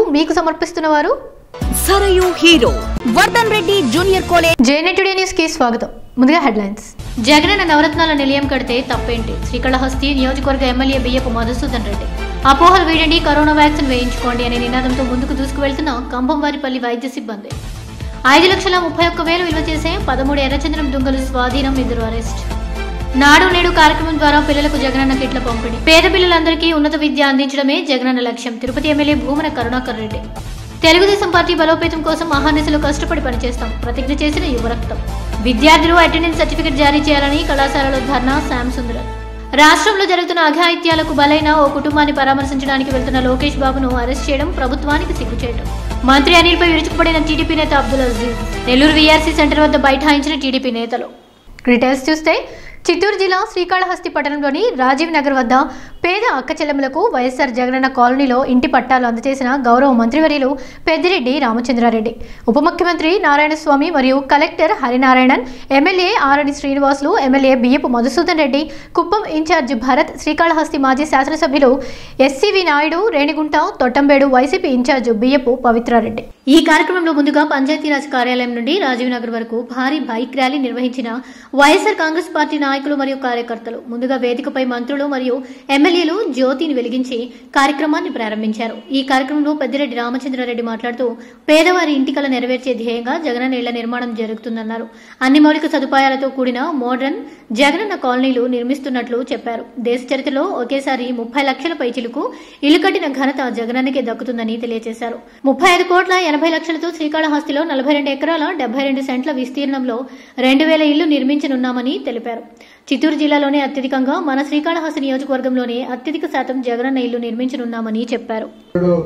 మీకు సమర్పిస్తున్న వారు సరయు హీరో వర్ధన్ రెడ్డి జూనియర్ కాలేజ్ జేనెటుడే న్యూస్ కి స్వాగతం ముందుగా హెడ్లైన్స్ జగనన్న నవరత్నాల నిలయం కడితే తప్పేంటి శ్రీకాళహస్తి నియోజకవర్గ ఎమ్మెల్యే బియ్యపు మధుసూదన్ రెడ్డి అపోహలు వేయండి కరోనా వ్యాక్సిన్ వేయించుకోండి అనే నినాదంతో ముందుకు దూసుకువెళ్తున్న కంభంవారిపల్లి వైద్య సిబ్బంది ఐదు లక్షల ముప్పై ఒక్క వేలు విలువ చేసే పదమూడు ఎర్రచంద్రం దుంగలు స్వాధీనం ఇద్దరు అరెస్ట్ నాడు నేడు కార్యక్రమం ద్వారా పిల్లలకు జగనన్న కిట్ల పంపిణీ పేద పిల్లలందరికీ ఉన్నత విద్య అందించడమే జగనన్న లక్ష్యం తిరుపతి ఎమ్మెల్యే భూమన కరుణాకర్ రెడ్డి తెలుగుదేశం పార్టీ బలోపేతం కోసం మహానిశలు కష్టపడి పనిచేస్తాం ప్రతిజ్ఞ చేసిన యువరక్తం విద్యార్థులు అటెండెన్స్ సర్టిఫికెట్ జారీ చేయాలని కళాశాలలో ధర్నా శ్యామ్ సుందర్ రాష్ట్రంలో జరుగుతున్న అఘాయిత్యాలకు బలైన ఓ కుటుంబాన్ని పరామర్శించడానికి వెళ్తున్న లోకేష్ బాబును అరెస్ట్ చేయడం ప్రభుత్వానికి సిగ్గుచేయడం మంత్రి అనిల్పై విరుచుకుపడిన టీడీపీ నేత అబ్దుల్ అజీజ్ నెల్లూరు వీఆర్సీ సెంటర్ వద్ద బైఠాయించిన టీడీపీ నేతలు డీటెయిల్స్ చూస్తే చిత్తూరు జిల్లా శ్రీకాళహస్తి పట్టణంలోని రాజీవ్ నగర్ వద్ద పేద అక్క చెల్లెములకు వైఎస్ఆర్ జగనన్న కాలనీలో ఇంటి పట్టాలు అందజేసిన గౌరవ మంత్రివర్యులు పెద్దిరెడ్డి రామచంద్రారెడ్డి ఉప ముఖ్యమంత్రి నారాయణస్వామి మరియు collector Harinarayanan MLA Arani Srinivasulu MLA Biyyapu Madhusudhan Reddy Kuppam in charge Bharath Srikalahasti మాజీ శాసనసభ్యులు ఎస్సివి నాయుడు రేణిగుంట తొట్టంబేడు వైసీపీ ఇన్ఛార్జ్ బియ్యపు పవిత్రారెడ్డి ఈ కార్యక్రమంలో ముందుగా పంచాయతీరాజ్ కార్యాలయం నుండి రాజీవ్ నగర్ వరకు భారీ బైక్ ర్యాలీ నిర్వహించిన వైఎస్ఆర్ కాంగ్రెస్ పార్టీ నాయకులు మరియు కార్యకర్తలు ముందుగా వేదికపై మంత్రులు మరియు ఎమ్మెల్యేలు జ్యోతిని వెలిగించి కార్యక్రమాన్ని ప్రారంభించారు ఈ కార్యక్రమంలో పెద్దిరెడ్డి రామచంద్రారెడ్డి మాట్లాడుతూ పేదవారి ఇంటికల నెరవేర్చే ధ్యేయంగా జగనన్న ఇళ్ల నిర్మాణం జరుగుతుందన్నారు అన్ని మౌలిక సదుపాయాలతో కూడిన మోడర్న్ జగనన్న కాలనీలు నిర్మిస్తున్నట్లు చెప్పారు దేశ చరిత్రలో ఒకేసారి ముప్పై లక్షల పైచిలకు ఇల్లు కట్టిన ఘనత జగనన్నకే దక్కుతుందని తెలియజేశారు ముప్పై ఐదు కోట్ల ఎనభై లక్షలతో శ్రీకాళహస్తిలో నలభై రెండు ఎకరాల డెబ్బై రెండు సెంట్ల విస్తీర్ణంలో రెండు వేల ఇళ్లు నిర్మించనున్నామని తెలిపారు చిత్తూరు జిల్లాలోనే అత్యధికంగా మన శ్రీకాళహస్తి నియోజకవర్గంలోనే అత్యధిక శాతం జగనన్న ఇల్లు నిర్మించనున్నామని చెప్పారు ఇప్పుడు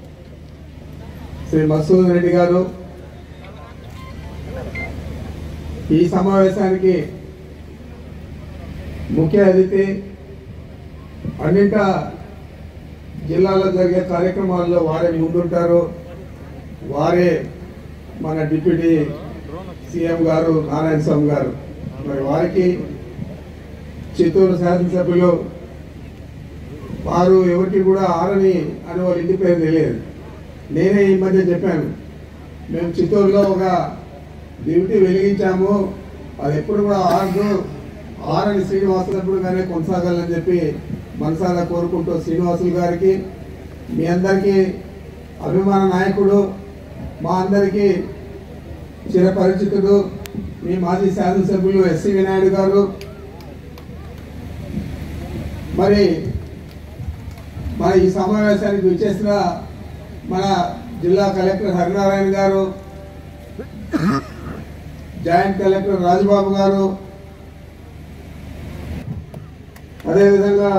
శ్రీ మసూద్ రెడ్డి గారు ఈ సమావేశానికి ముఖ్య అతిథి అన్నింట జిల్లాలో జరిగే కార్యక్రమాల్లో వారే ముందుంటారు వారే మన డిప్యూటీ సీఎం గారు నారాయణ స్వామి గారు మరి వారికి చిత్తూరు శాసనసభ్యులు వారు ఎవరికి కూడా ఆరని అని వాళ్ళ ఇంటి పేరు తెలియదు నేనే ఈ మధ్య చెప్పాను మేము చిత్తూరులో ఒక డ్యూటీ వెలిగించాము అది ఎప్పుడు కూడా ఆరదు ఆరని శ్రీనివాసులప్పుడుగానే కొనసాగాలని చెప్పి మనసారా కోరుకుంటూ శ్రీనివాసులు గారికి మీ అందరికీ అభిమాన నాయకుడు మా అందరికీ చిరపరిచితుడు మీ మాజీ శాసనసభ్యులు ఎస్సి వినాయుడు గారు మరి మన ఈ సమావేశానికి విచ్చేసిన మన జిల్లా కలెక్టర్ హరినారాయణ గారు జాయింట్ కలెక్టర్ రాజబాబు గారు అదేవిధంగా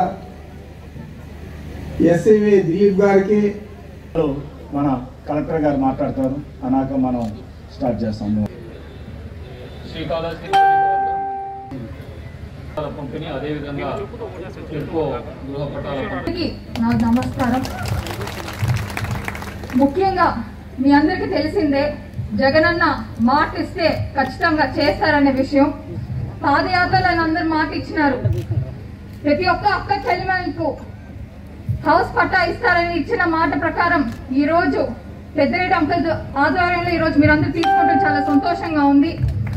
ఎస్సివి దిలీప్ గారికి మన కలెక్టర్ గారు మాట్లాడతారు అన్నాక మనం స్టార్ట్ చేస్తాము శ్రీకాళహస్తి పట్టాల పంపిణీ అదేవిధంగా ఎక్కువ గృహ పట్టాల పంపిణీ అందరికీ నా నమస్కారం ముఖ్యంగా మీ అందరికీ తెలిసిందే జగనన్న మాట ఇస్తే ఖచ్చితంగా చేస్తారనే విషయం పాదయాత్రలో ఆయన అందరు మాట ఇచ్చినారు ప్రతి ఒక్క అక్క చెల్లెమలకు హౌస్ పట్టా ఇస్తారని ఇచ్చిన మాట ప్రకారం ఈ రోజు పెద్దరెడ్డి అంకుల్ ఆధ్వర్యంలో ఈ రోజు మీరందరూ తీసుకోవడం చాలా సంతోషంగా ఉంది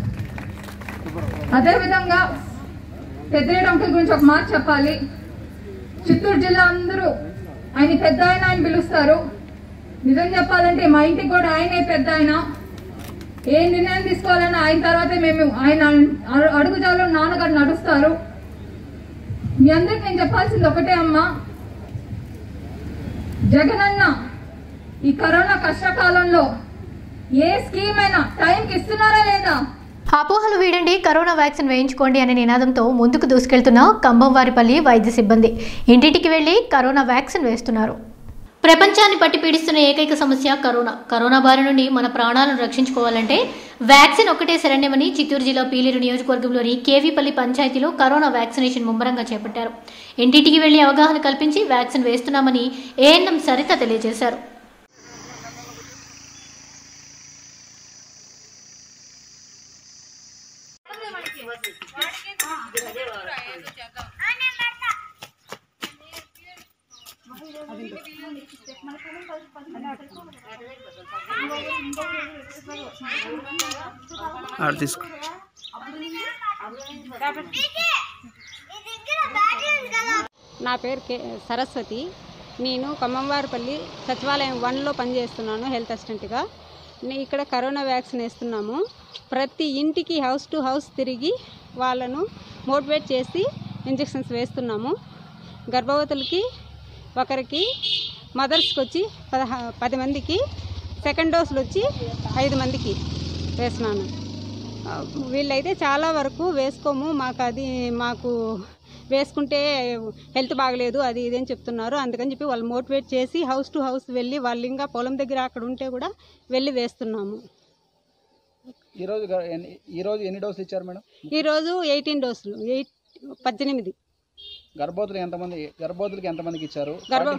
అదే విధంగా పెద్దరెడ్డి అంకుల్ గురించి ఒక మాట చెప్పాలి చిత్తూరు జిల్లా అందరూ ఆయన పెద్ద ఆయన ఆయన పిలుస్తారు నిజం చెప్పాలంటే మా ఇంటికి కూడా ఆయనే పెద్ద ఆయన ఏ నిర్ణయం తీసుకోవాలన్నా ఆయన తర్వాతే మేము ఆయన అడు- అడుగుజాలో నాన్నగారు నడుస్తారు మీ అందరికి నేను చెప్పాల్సింది ఒకటే అమ్మా జగనన్న ఈ కరోనా కష్టకాలంలో ఏ స్కీమ్ అయినా టైంకి ఇస్తున్నారా లేదా అపోహలు వీడండి కరోనా వ్యాక్సిన్ వేయించుకోండి అనే నినాదంతో ముందుకు దూసుకెళ్తున్న కంభంవారిపల్లి వైద్య సిబ్బంది ఇంటింటికి వెళ్లి కరోనా వ్యాక్సిన్ వేస్తున్నారు ప్రపంచాన్ని పట్టి పీడిస్తున్న ఏకైక సమస్య కరోనా కరోనా బారి నుండి మన ప్రాణాలను రక్షించుకోవాలంటే వ్యాక్సిన్ ఒకటే శరణ్యమని చిత్తూరు జిల్లా పీలేరు నియోజకవర్గంలోని కేవీపల్లి పంచాయతీలో కరోనా వ్యాక్సినేషన్ ముమ్మరంగా చేపట్టారు ఇంటింటికి వెళ్లి అవగాహన కల్పించి వ్యాక్సిన్ వేస్తున్నామని ఏఎన్ఎం సరిత తెలియజేశారు ఆడ తీసుకో నా పేరు కే సరస్వతి నేను ఖమ్మంవారిపల్లి సచివాలయం వన్లో పనిచేస్తున్నాను హెల్త్ అసిస్టెంట్గా నే- ఇక్కడ కరోనా వ్యాక్సిన్ వేస్తున్నాము ప్రతి ఇంటికి హౌస్ టు హౌస్ తిరిగి వాళ్ళను మోటివేట్ చేసి ఇంజెక్షన్స్ వేస్తున్నాము గర్భవతులకి ఒకరికి మదర్స్కి వచ్చి పదహా పది మందికి సెకండ్ డోసులు వచ్చి ఐదు మందికి వేస్తున్నాను ఆ, వీళ్ళైతే చాలా వరకు వేసుకోము మాకు అది మాకు వేసుకుంటే హెల్త్ బాగలేదు అది ఇది అని చెప్తున్నారు అందుకని చెప్పి వాళ్ళు మోటివేట్ చేసి హౌస్ టు హౌస్ వెళ్ళి వాళ్ళు ఇంకా పొలం దగ్గర అక్కడ ఉంటే కూడా వెళ్ళి వేస్తున్నాము ఈరోజు గ- ఎన్ని- ఈరోజు ఎన్ని డోసులు ఇచ్చారు మేడం ఈరోజు ఎయిటీన్ డోసులు ఎయిట్ పద్దెనిమిది గర్భవతులు ఎంతమంది గర్భవతులకి ఎంతమందికి ఇచ్చారు గర్భ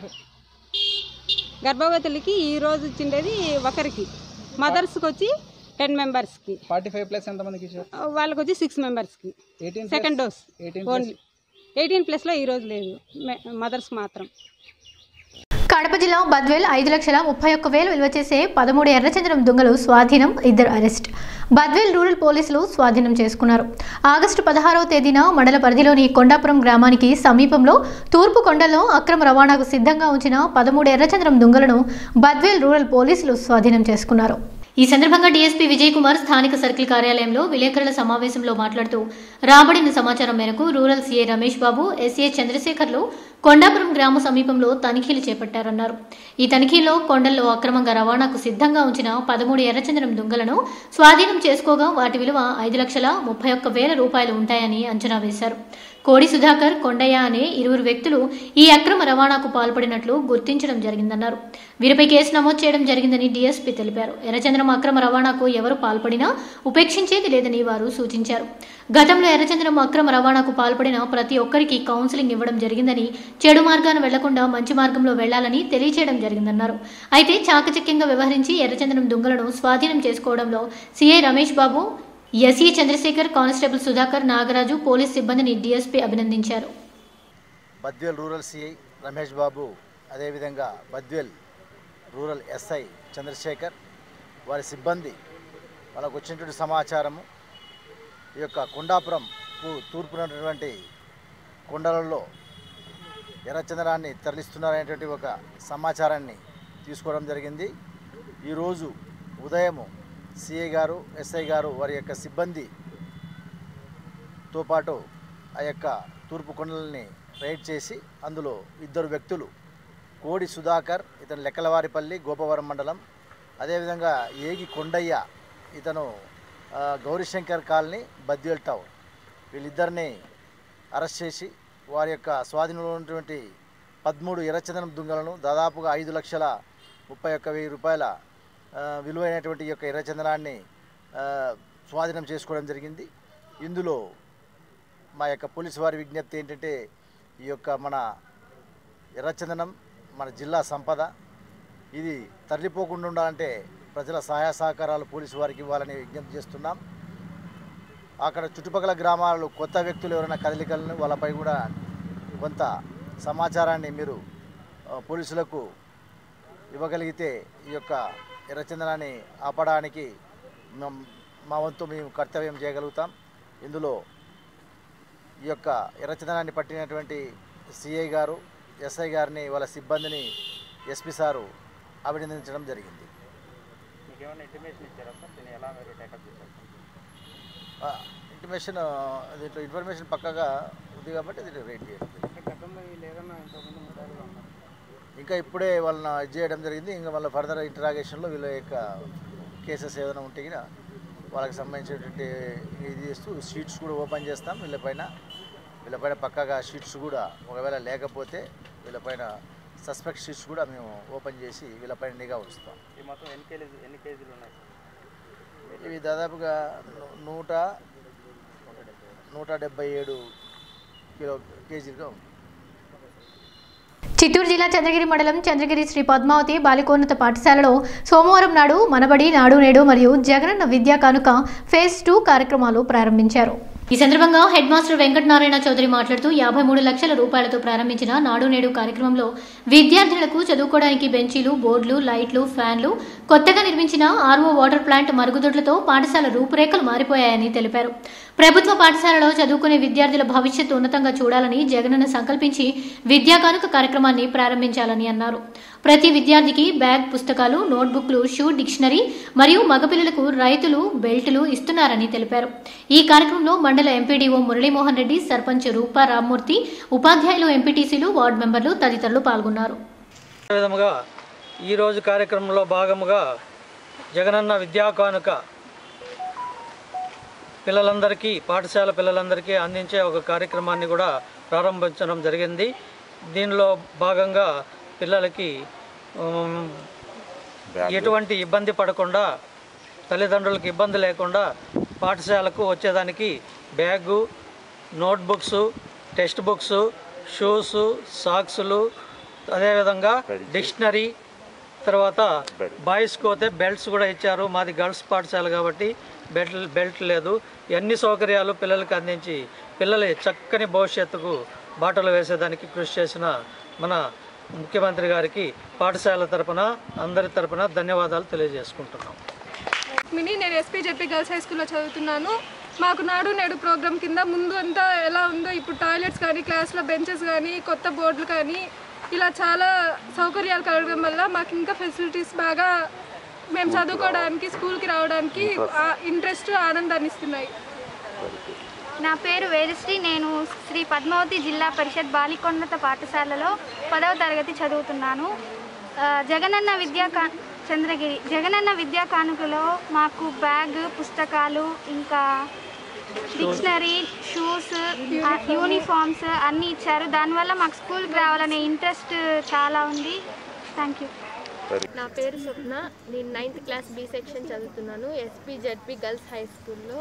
గర్భవతులకి ఈరోజు ఇచ్చిండేది ఒకరికి మదర్స్కి వచ్చి టెన్ మెంబర్స్కి ఫార్టీ ఫైవ్ ప్లస్ ఎంతమందికి ఇచ్చారు వాళ్ళకి వచ్చి సిక్స్ మెంబర్స్కి eighteen second dose eighteen only eighteen ప్లస్లో ఈరోజు లేదు మదర్స్ మాత్రం కడప జిల్లా బద్వేల్ ఐదు లక్షల ముప్పై ఒక్క వేలు విలువ చేసే పదమూడు ఎర్రచంద్రం దొంగలు స్వాధీనం ఇద్దరు అరెస్ట్ బద్వేల్ రూరల్ పోలీసులు స్వాధీనం చేసుకున్నారు ఆగస్టు పదహారవ తేదీన మండల పరిధిలోని కొండాపురం గ్రామానికి సమీపంలో తూర్పు కొండల్లో అక్రమ రవాణాకు సిద్ధంగా ఉంచిన పదమూడు ఎర్రచంద్రం దొంగలను బద్వేల్ రూరల్ పోలీసులు స్వాధీనం చేసుకున్నారు ఈ సందర్భంగా డీఎస్పీ విజయ్ కుమార్ స్థానిక సర్కిల్ కార్యాలయంలో విలేకరుల సమావేశంలో మాట్లాడుతూ రాబడిన సమాచారం మేరకు rural CA Ramesh Babu SA చంద్రశేఖర్లు కొండాపురం గ్రామ సమీపంలో తనిఖీలు చేపట్టారన్నారు ఈ తనిఖీలో కొండల్లో అక్రమంగా రవాణాకు సిద్ధంగా ఉంచిన పదమూడు ఎర్రచంద్రం దుంగలను స్వాధీనం చేసుకోగా వాటి విలువ ఐదు లక్షల ముప్పై ఒక్క వేల రూపాయలు ఉంటాయని అంచనా వేశారు కోడి సుధాకర్ కొండయ్య అనే ఇరువురు వ్యక్తులు ఈ అక్రమ రవాణాకు పాల్పడినట్లు గుర్తించడం జరిగిందన్నారు వీరిపై కేసు నమోదు చేయడం జరిగిందని డీఎస్పీ తెలిపారు ఎర్రచంద్రం అక్రమ రవాణాకు ఎవరు పాల్పడినా ఉపేక్షించేది లేదని వారు సూచించారు గతంలో ఎర్రచంద్రం అక్రమ రవాణాకు పాల్పడిన ప్రతి ఒక్కరికి కౌన్సిలింగ్ ఇవ్వడం జరిగిందని చెడు మార్గాన వెళ్లకుండా మంచి మార్గంలో వెళ్లాలని తెలియచేయడం జరిగిందన్నారు అయితే చాకచక్యంగా వ్యవహరించి ఎర్రచంద్రం దుంగలను స్వాధీనం చేసుకోవడంలో CI Ramesh Babu SE Chandrasekhar constable Sudhakar Nagaraju police సిబ్బందిని డీఎస్పీ అభినందించారు బద్వేల్ రూరల్ సిఐ రమేష్ బాబు అదేవిధంగా బద్వేల్ రూరల్ ఎస్ఐ చంద్రశేఖర్ వారి సిబ్బంది వాళ్ళకు వచ్చినటువంటి సమాచారము ఈ యొక్క కొండాపురంకు తూర్పున ఉన్నటువంటి కొండలలో ఎర్రచంద్రాన్ని తరలిస్తున్నారనేటువంటి ఒక సమాచారాన్ని తీసుకోవడం జరిగింది ఈరోజు ఉదయము సిఐ గారు ఎస్ఐ గారు వారి యొక్క సిబ్బందితో పాటు ఆ యొక్క తూర్పు కొండలని రైడ్ చేసి అందులో ఇద్దరు వ్యక్తులు కోడి సుధాకర్ ఇతను లెక్కలవారిపల్లి గోపవరం మండలం అదేవిధంగా ఏగి కొండయ్య ఇతను ఆ, గౌరీశంకర్ కాలనీ బద్వేల్ టౌన్ వీళ్ళిద్దరిని అరెస్ట్ చేసి వారి యొక్క స్వాధీనంలో ఉన్నటువంటి పదమూడు ఎర్రచందనం దుంగలను దాదాపుగా ఐదు లక్షల ముప్పై ఒక్క వెయ్యి రూపాయల ఆ, విలువైనటువంటి ఈ యొక్క ఎర్రచందనాన్ని ఆ, స్వాధీనం చేసుకోవడం జరిగింది ఇందులో మా యొక్క పోలీసు వారి విజ్ఞప్తి ఏంటంటే ఈ యొక్క మన ఎర్రచందనం మన జిల్లా సంపద ఇది తరలిపోకుండా ఉండాలంటే ప్రజల సహాయ సహకారాలు పోలీసు వారికి ఇవ్వాలని విజ్ఞప్తి చేస్తున్నాం అక్కడ చుట్టుపక్కల గ్రామాలలో కొత్త వ్యక్తులు ఎవరైనా కదలికలను వాళ్ళపై కూడా కొంత సమాచారాన్ని మీరు ఆ, పోలీసులకు ఇవ్వగలిగితే ఈ యొక్క ఎర్రచందనాన్ని ఆపడానికి మం- మా వంతు మేము కర్తవ్యం చేయగలుగుతాం ఇందులో ఈ యొక్క ఎర్రచందనాన్ని పట్టినటువంటి సిఐ గారు ఎస్ఐ గారిని వాళ్ళ సిబ్బందిని ఎస్పీ సారు అభినందించడం జరిగింది ఆ, ఇంటిమేషన్ ఆ, దీంట్లో ఇన్ఫర్మేషన్ పక్కగా ఉంది కాబట్టి ఇది రేట్ చేయడం జరిగింది. ఇంకా ఇప్పుడే వాళ్ళని ఇది చేయడం జరిగింది ఇంకా వాళ్ళ ఫర్దర్ ఇంటరాగేషన్లో వీళ్ళ యొక్క కేసెస్ ఏదైనా ఉంటే కూడా వాళ్ళకి సంబంధించినటువంటి ఇది చేస్తూ షీట్స్ కూడా ఓపెన్ చేస్తాం వీళ్ళపైన వీళ్ళపైన పక్కగా షీట్స్ కూడా ఒకవేళ లేకపోతే వీళ్ళపైన సస్పెక్ట్ షీట్స్ కూడా మేము ఓపెన్ చేసి వీళ్ళపైన నిఘా ఉంచుతాం ఇవి దాదాపుగా ను- నూట నూట డెబ్బై ఏడు కిలో కేజీలుగా ఉంది చిత్తూరు జిల్లా చంద్రగిరి మండలం చంద్రగిరి శ్రీ పద్మావతి బాలికోన్నత పాఠశాలలో సోమవారం నాడు మనబడి నాడు నేడు మరియు జగనన్న విద్యా కానుక ఫేజ్ టూ కార్యక్రమాలు ప్రారంభించారు ఈ సందర్భంగా హెడ్ మాస్టర్ వెంకటనారాయణ చౌదరి మాట్లాడుతూ యాభై మూడు లక్షల రూపాయలతో ప్రారంభించిన నాడు నేడు కార్యక్రమంలో విద్యార్థులకు చదువుకోవడానికి బెంచీలు బోర్డులు లైట్లు ఫ్యాన్లు కొత్తగా నిర్మించిన ఆర్ఓ వాటర్ ప్లాంట్ మరుగుదొడ్లతో పాఠశాల రూపురేఖలు మారిపోయాయని తెలిపారు ప్రభుత్వ పాఠశాలలో చదువుకునే విద్యార్థుల భవిష్యత్తు ఉన్నతంగా చూడాలని జగనన్న సంకల్పించి విద్యా కానుక కార్యక్రమాన్ని ప్రారంభించాలని అన్నారు ప్రతి విద్యార్థికి బ్యాగ్ పుస్తకాలు నోట్బుక్లు షూ డిక్షనరీ మరియు మగపిల్లలకు రైతులు బెల్టులు ఇస్తున్నారని తెలిపారు ఈ కార్యక్రమంలో మండల ఎంపీడీఓ మురళీమోహన్ రెడ్డి సర్పంచ్ రూపా రామ్మూర్తి ఉపాధ్యాయులు ఎంపీటీసీలు వార్డు మెంబర్లు తదితరులు పాల్గొన్నారు విధముగా ఈరోజు కార్యక్రమంలో భాగముగా జగనన్న విద్యా కానుక పిల్లలందరికీ పాఠశాల పిల్లలందరికీ అందించే ఒక కార్యక్రమాన్ని కూడా ప్రారంభించడం జరిగింది దీనిలో భాగంగా పిల్లలకి ఉమ్, ఎటువంటి ఇబ్బంది పడకుండా తల్లిదండ్రులకు ఇబ్బంది లేకుండా పాఠశాలకు వచ్చేదానికి bag notebooks text books shoes సాక్సులు అదేవిధంగా డిక్షనరీ తర్వాత బాయ్స్కి పోతే బెల్ట్స్ కూడా ఇచ్చారు మాది గర్ల్స్ పాఠశాల కాబట్టి బెల్ట్ బెల్ట్ లేదు అన్ని సౌకర్యాలు పిల్లలకు అందించి పిల్లల చక్కని భవిష్యత్తుకు బాటలు వేసేదానికి కృషి చేసిన మన ముఖ్యమంత్రి గారికి పాఠశాల తరపున అందరి తరపున ధన్యవాదాలు తెలియజేసుకుంటున్నాం మిని నేను ఎస్పీ జెడ్పీ గర్ల్స్ హై స్కూల్లో చదువుతున్నాను మాకు నాడు నేడు ప్రోగ్రామ్ కింద ముందు అంతా ఎలా ఉందో ఇప్పుడు టాయిలెట్స్ కానీ క్లాస్లో బెంచెస్ కానీ కొత్త బోర్డులు కానీ ఇలా చాలా సౌకర్యాలు కలగడం వల్ల మాకు ఇంకా ఫెసిలిటీస్ బాగా మేము చదువుకోవడానికి స్కూల్కి రావడానికి ఇంట్రెస్ట్ ఆనందాన్ని ఇస్తున్నాయి నా పేరు వేదశ్రీ నేను శ్రీ పద్మావతి జిల్లా పరిషత్ బాలికోన్నత పాఠశాలలో పదవ తరగతి చదువుతున్నాను ఆ, జగనన్న విద్యా కా చంద్రగిరి జగనన్న విద్యా కానుకలో మాకు బ్యాగ్ పుస్తకాలు ఇంకా డిక్షనరీ షూస్ యూనిఫామ్స్ అన్నీ ఇచ్చారు దానివల్ల మాకు స్కూల్కి రావాలనే ఇంట్రెస్ట్ చాలా ఉంది థ్యాంక్ యూ నా పేరు స్వప్న నేను నైన్త్ క్లాస్ బి సెక్షన్ చదువుతున్నాను ఎస్పీ జెడ్పీ గర్ల్స్ హై స్కూల్లో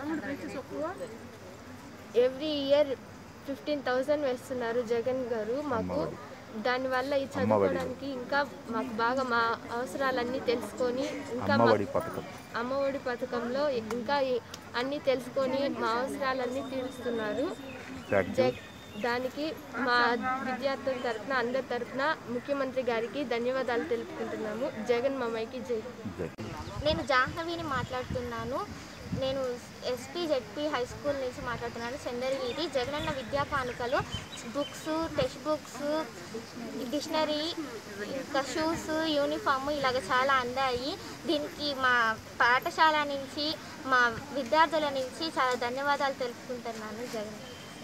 ఎవ్రీ ఇయర్ ఫిఫ్టీన్ థౌజండ్ వేస్తున్నారు జగన్ గారు మాకు దానివల్ల ఈ చదువుకోవడానికి ఇంకా మాకు బాగా మా అవసరాలన్నీ తెలుసుకొని ఇంకా మాకు- అమ్మఒడి పథకంలో ఇంకా ఈ- అన్నీ తెలుసుకొని మా అవసరాలన్నీ తీరుస్తున్నారు జగ్- దానికి మా విద్యార్థుల తరపున అందరి తరపున ముఖ్యమంత్రి గారికి ధన్యవాదాలు తెలుపుకుంటున్నాము జగన్ మామయ్యకి జై నేను జాహ్నవిని మాట్లాడుతున్నాను నేను ఎస్పీ జెడ్పీ హై స్కూల్ నుంచి మాట్లాడుతున్నాను చందరి వీధి జగనన్న విద్యా కానుకలు బుక్స్ టెక్స్ట్ బుక్స్ డిక్షనరీ ఇంకా షూస్ యూనిఫామ్ ఇలాగ చాలా అందాయి దీనికి మా పాఠశాల నుంచి మా విద్యార్థుల నుంచి చాలా ధన్యవాదాలు తెలుపుకుంటున్నాను జగన్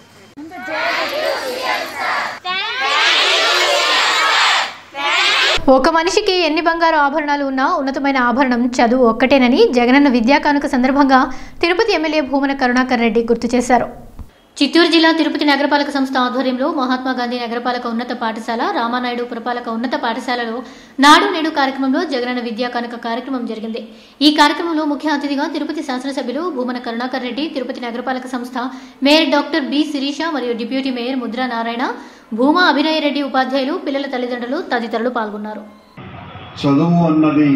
ఒక మనిషికి ఎన్ని బంగారు ఆభరణాలు ఉన్నా ఉన్నతమైన ఆభరణం చదువు ఒక్కటేనని జగనన్న విద్యా కానుక సందర్భంగా తిరుపతి ఎమ్మెల్యే భూమన కరుణాకర్ రెడ్డి గుర్తు చేశారు చిత్తూరు జిల్లా తిరుపతి నగరపాలక సంస్థ ఆధ్వర్యంలో మహాత్మా గాంధీ నగరపాలక ఉన్నత పాఠశాల రామానాయుడు పురపాలక ఉన్నత పాఠశాలలో నాడు నేడు కార్యక్రమంలో జగనన్న విద్యా కానుక కార్యక్రమం జరిగింది ఈ కార్యక్రమంలో ముఖ్య అతిథిగా తిరుపతి శాసనసభ్యులు భూమన కరుణాకర్ రెడ్డి తిరుపతి నగరపాలక సంస్థ మేయర్ డాక్టర్ బి శిరీష మరియు డిప్యూటీ మేయర్ ముద్రా నారాయణ భూమా అభినయ రెడ్డి ఉపాధ్యాయులు పిల్లల తల్లిదండ్రులు తదితరులు పాల్గొన్నారు చదువు అన్నది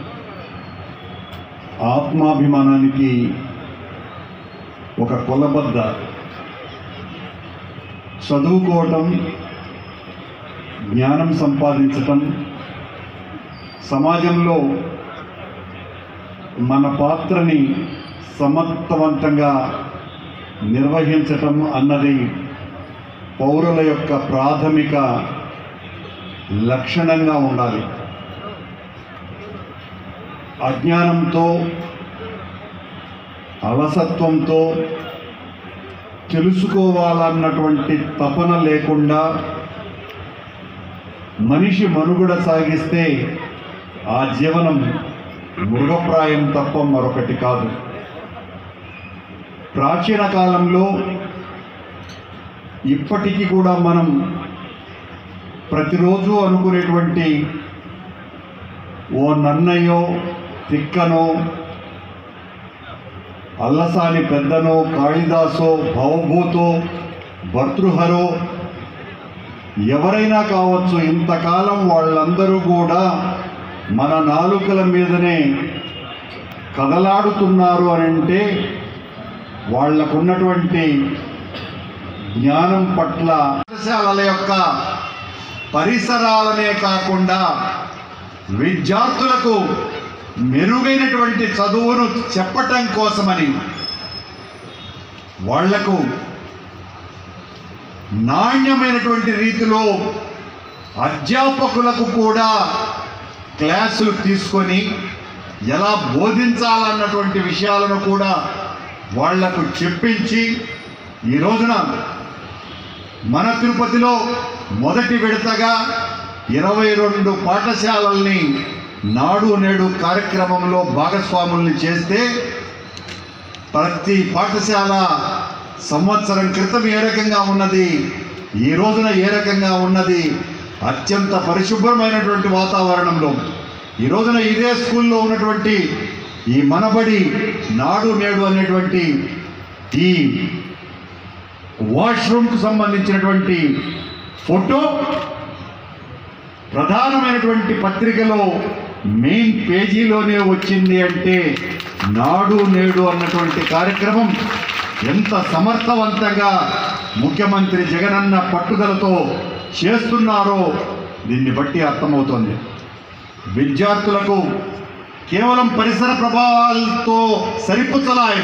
ఆత్మాభిమానానికి ఒక కొలబద్ద చదువుకోవటం జ్ఞానం సంపాదించటం సమాజంలో మన పాత్రని సమర్థవంతంగా నిర్వహించటం అన్నది పౌరుల యొక్క ప్రాథమిక లక్షణంగా ఉండాలి అజ్ఞానంతో అలసత్వంతో తెలుసుకోవాలన్నటువంటి తపన లేకుండా మనిషి మనుగడ సాగిస్తే ఆ జీవనం మృగప్రాయం తప్ప మరొకటి కాదు ప్రాచీన కాలంలో ఇప్పటికీ కూడా మనం ప్రతిరోజు అనుకునేటువంటి ఓ నన్నయ్యో తిక్కనో అల్లసాని పెద్దనో కాళిదాసో భవభూతో భర్తృహరో ఎవరైనా కావచ్చు ఇంతకాలం వాళ్ళందరూ కూడా మన నాలుకల మీదనే కదలాడుతున్నారు అని అంటే వాళ్లకున్నటువంటి జ్ఞానం పట్ల పాఠశాలల యొక్క పరిసరాలనే కాకుండా విద్యార్థులకు మెరుగైనటువంటి చదువును చెప్పటం కోసమని వాళ్లకు నాణ్యమైనటువంటి రీతిలో అధ్యాపకులకు కూడా క్లాసులు తీసుకొని ఎలా బోధించాలన్నటువంటి విషయాలను కూడా వాళ్లకు చెప్పించి ఈ రోజున మన తిరుపతిలో మొదటి విడతగా ఇరవై రెండు పాఠశాలల్ని నాడు నేడు కార్యక్రమంలో భాగస్వాముల్ని చేస్తే ప్రతి పాఠశాల సంవత్సరం క్రితం ఏ రకంగా ఉన్నది ఈ రోజున ఏ రకంగా ఉన్నది అత్యంత పరిశుభ్రమైనటువంటి వాతావరణంలో ఈ రోజున ఇదే స్కూల్లో ఉన్నటువంటి ఈ మనబడి నాడు నేడు అనేటువంటి ఈ వాష్రూమ్కు సంబంధించినటువంటి ఫోటో ప్రధానమైనటువంటి పత్రికలో మెయిన్ పేజీలోనే వచ్చింది అంటే నాడు నేడు అన్నటువంటి కార్యక్రమం ఎంత సమర్థవంతంగా ముఖ్యమంత్రి జగనన్న పట్టుదలతో చేస్తున్నారో దీన్ని బట్టి అర్థమవుతోంది విద్యార్థులకు కేవలం పరిసర ప్రభావాలతో సరిపుచ్చలా ఆయన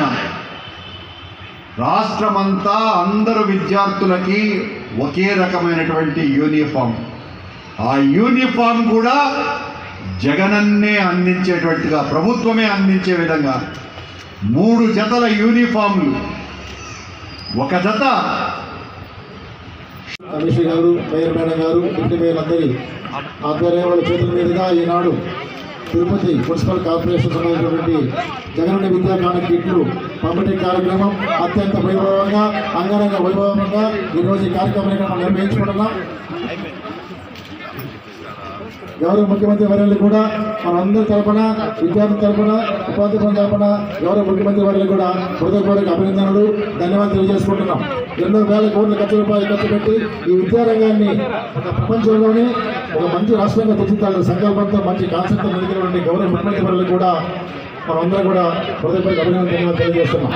రాష్ట్రమంతా అందరు విద్యార్థులకి ఒకే రకమైనటువంటి యూనిఫామ్ ఆ యూనిఫామ్ కూడా జగనన్నే అందించేటువంటిగా ప్రభుత్వమే అందించే విధంగా మూడు జతల యూనిఫామ్లు ఒక జత కమిషనర్ గారు మేయర్ మేడం గారు ఇంటి మేయర్ అందరి ఆధ్వర్యం వాళ్ళ చేతుల మీదుగా ఈనాడు తిరుపతి మున్సిపల్ కార్పొరేషన్ సంబంధించినటువంటి జగనన్న విద్యాకాన కిట్లు పంపిణీ కార్యక్రమం అత్యంత వైభవంగా అంగరంగ వైభవంగా ఈరోజు ఈ కార్యక్రమాన్ని మనం నిర్వహించుకుంటున్నాం గౌరవ ముఖ్యమంత్రి వర్యులు కూడా మనందరి తరపున విద్యార్థి తరపున ఉపాధ్యాయుల తరపున గౌరవ ముఖ్యమంత్రి వర్యులు కూడా హృదయపూర్వక అభినందనలు ధన్యవాదాలు తెలియజేసుకుంటున్నాం ఎన్నో వేల కోట్ల ఖర్చు రూపాయలు ఖర్చు పెట్టి ఈ విద్యారంగాన్ని ఒక ప్రపంచంలోనే ఒక మంచి రాష్ట్రంగా తీర్చిదిద్దాలని సంకల్పంతో మంచి కాన్సెప్ట్ ముందుకున్నటువంటి గౌరవ ముఖ్యమంత్రి వర్యులు కూడా మనందరం కూడా హృదయపూర్వక అభినందనలు ధన్యవాదాలు తెలియజేస్తున్నాం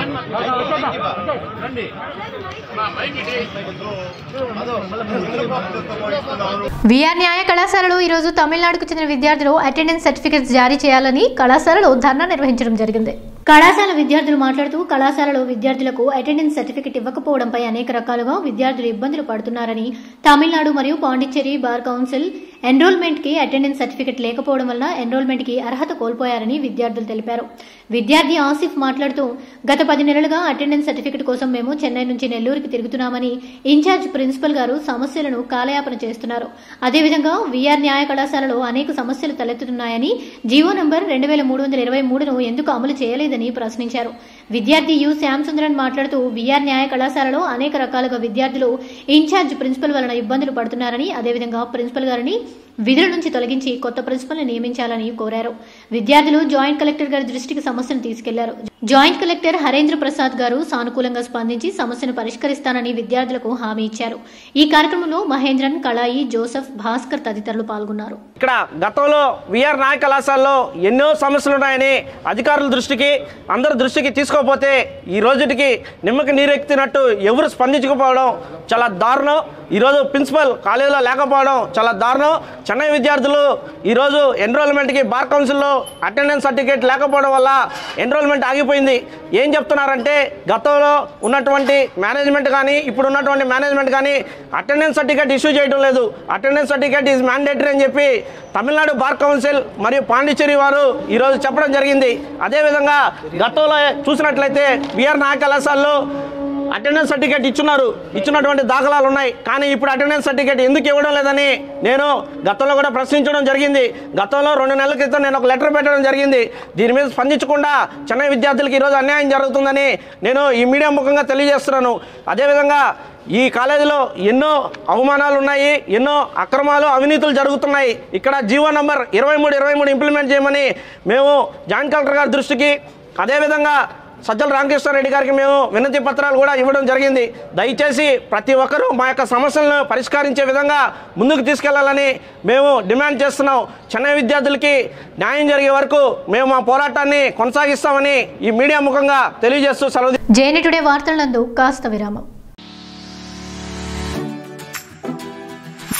విఆర్ న్యాయ కళాశాలలో ఈరోజు తమిళనాడుకు చెందిన విద్యార్థులు అటెండెన్స్ సర్టిఫికెట్స్ జారీ చేయాలని కళాశాలలో ధర్నా నిర్వహించడం జరిగింది కళాశాల విద్యార్థులు మాట్లాడుతూ కళాశాలలో విద్యార్థులకు అటెండెన్స్ సర్టిఫికెట్ ఇవ్వకపోవడంపై అనేక రకాలుగా విద్యార్థులు ఇబ్బందులు పడుతున్నారని తమిళనాడు మరియు పాండిచ్చేరి బార్ కౌన్సిల్ ఎన్రోల్మెంట్ కి అటెండెన్స్ సర్టిఫికెట్ లేకపోవడం వల్ల ఎన్రోల్మెంట్ కి అర్హత కోల్పోయారని విద్యార్థులు తెలిపారు విద్యార్థి ఆసిఫ్ మాట్లాడుతూ గత పది నెలలుగా అటెండెన్స్ సర్టిఫికెట్ కోసం మేము చెన్నై నుంచి నెల్లూరుకి తిరుగుతున్నామని ఇన్ఛార్జ్ ప్రిన్సిపల్ గారు సమస్యలను కాలయాపన చేస్తున్నారు అదేవిధంగా విఆర్ న్యాయ కళాశాలలో అనేక సమస్యలు తలెత్తుతున్నాయని జీవో నంబర్ రెండు వేల మూడు వందల ఇరవై మూడును ఎందుకు అమలు చేయలేదని ప్రశ్నించారు విద్యార్థి యు శ్యామసుందరన్ మాట్లాడుతూ విఆర్ న్యాయ కళాశాలలో అనేక రకాలుగా విద్యార్థులు ఇన్ఛార్జ్ ప్రిన్సిపల్ వలన ఇబ్బందులు పడుతున్నారని అదేవిధంగా ప్రిన్సిపల్ గారిని విధుల నుంచి తొలగించి కొత్త ప్రిన్సిపల్ని నియమించాలని కోరారు విద్యార్థులు జాయింట్ కలెక్టర్ గారి దృష్టికి సమస్యను తీసుకెళ్లారు జాయింట్ కలెక్టర్ హరేంద్ర ప్రసాద్ గారు సానుకూలంగా స్పందించి సమస్యను పరిష్కరిస్తానని విద్యార్థులకు హామీ ఇచ్చారు ఈ కార్యక్రమంలో మహేంద్రన్ కళాయి జోసెఫ్ భాస్కర్ తదితరులు పాల్గొన్నారు ఇక్కడ గతంలో విఆర్ నాయ కళాశాలలో ఎన్నో సమస్యలు ఉన్నాయని అధికారుల దృష్టికి అందరి దృష్టికి తీసుకోకపోతే ఈ రోజుటికి నిమ్మకి నీరెక్కినట్టు ఎవరు స్పందించకపోవడం చాలా దారుణం ఈరోజు ప్రిన్సిపల్ కాలేజీలో లేకపోవడం చాలా దారుణం చెన్నై విద్యార్థులు ఈరోజు ఎన్రోల్మెంట్కి బార్ కౌన్సిల్లో అటెండెన్స్ సర్టిఫికేట్ లేకపోవడం వల్ల ఎన్రోల్మెంట్ ఆగిపోయింది ఏం చెప్తున్నారంటే గతంలో ఉన్నటువంటి మేనేజ్మెంట్ కానీ ఇప్పుడు ఉన్నటువంటి మేనేజ్మెంట్ కానీ అటెండెన్స్ సర్టిఫికేట్ ఇష్యూ చేయడం లేదు అటెండెన్స్ సర్టిఫికేట్ ఈజ్ మ్యాండేటరీ అని చెప్పి తమిళనాడు బార్ కౌన్సిల్ మరియు పాండిచ్చేరి వారు ఈరోజు చెప్పడం జరిగింది అదేవిధంగా గతంలో చూసినట్లయితే విఆర్ నాయ కళాశాలలో అటెండెన్స్ సర్టిఫికేట్ ఇచ్చున్నారు ఇచ్చినటువంటి దాఖలాలు ఉన్నాయి కానీ ఇప్పుడు అటెండెన్స్ సర్టిఫికేట్ ఎందుకు ఇవ్వడం లేదని నేను గతంలో కూడా ప్రశ్నించడం జరిగింది గతంలో రెండు నెలల క్రితం నేను ఒక లెటర్ పెట్టడం జరిగింది దీని మీద స్పందించకుండా చెన్నై విద్యార్థులకు ఈరోజు అన్యాయం జరుగుతుందని నేను ఈ మీడియా ముఖంగా తెలియజేస్తున్నాను అదేవిధంగా ఈ కాలేజీలో ఎన్నో అవమానాలు ఉన్నాయి ఎన్నో అక్రమాలు అవినీతులు జరుగుతున్నాయి ఇక్కడ జీవో నంబర్ ఇరవై మూడు ఇరవై మూడు ఇంప్లిమెంట్ చేయమని మేము జాయింట్ కలెక్టర్ గారి దృష్టికి అదేవిధంగా సజ్జల రామకృష్ణారెడ్డి గారికి మేము వినతి పత్రాలు కూడా ఇవ్వడం జరిగింది దయచేసి ప్రతి ఒక్కరూ మా యొక్క సమస్యలను పరిష్కరించే విధంగా ముందుకు తీసుకెళ్లాలని మేము డిమాండ్ చేస్తున్నాం చెన్నై విద్యార్థులకి న్యాయం జరిగే వరకు మేము మా పోరాటాన్ని కొనసాగిస్తామని ఈ మీడియా ముఖంగా తెలియజేస్తూ సెలవు జేఎన్టీ టుడే వార్తలందు కాస్త విరామం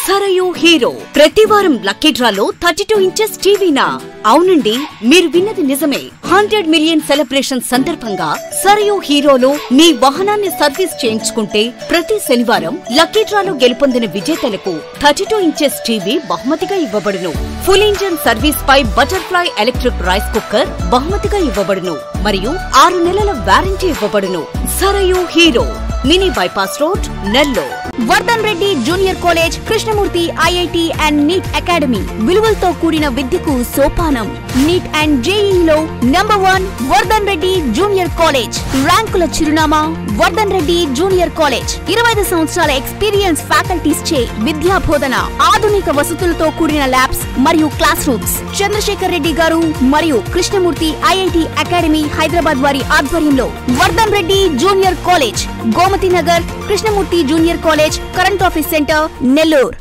సరయు హీరో ప్రతి వారం లక్కీ డ్రాలో థర్టీ టూ ఇంచెస్ టీవీనా అవునండి మీరు విన్నది నిజమే హండ్రెడ్ మిలియన్ సెలబ్రేషన్ సందర్భంగా సరయు హీరోలో మీ వాహనాన్ని సర్వీస్ చేయించుకుంటే ప్రతి శనివారం లక్కీ డ్రాలో గెలుపొందిన విజేతలకు థర్టీ టూ ఇంచెస్ టీవీ బహుమతిగా ఇవ్వబడును ఫుల్ ఇంజన్ సర్వీస్ పై బటర్ఫ్లై ఎలక్ట్రిక్ రైస్ కుక్కర్ బహుమతిగా ఇవ్వబడును మరియు ఆరు నెలల వారంటీ ఇవ్వబడును Sarayu Hero mini bypass road Nellore Vardhan Reddy junior college Krishnamurthy IIT and NEET academy విలువలతో కూడిన విద్యకు సోపానం నీట్ అండ్ జేఈలో number one Vardhan Reddy junior college ర్యాంకుల చిరునామా వర్ధన్ రెడ్డి జూనియర్ కాలేజ్ ఇరవై ఐదు సంవత్సరాల ఎక్స్పీరియన్స్ ఫ్యాకల్టీస్ చే విద్యా బోధన ఆధునిక వసతులతో కూడిన ల్యాబ్స్ మరియు క్లాస్ రూమ్స్ చంద్రశేఖర్ రెడ్డి గారు మరియు కృష్ణమూర్తి ఐఐటి అకాడమీ హైదరాబాద్ వారి ఆధ్వర్యంలో Vardhan Reddy junior college Gomathi Nagar Krishnamurthy junior college current office centre Nellore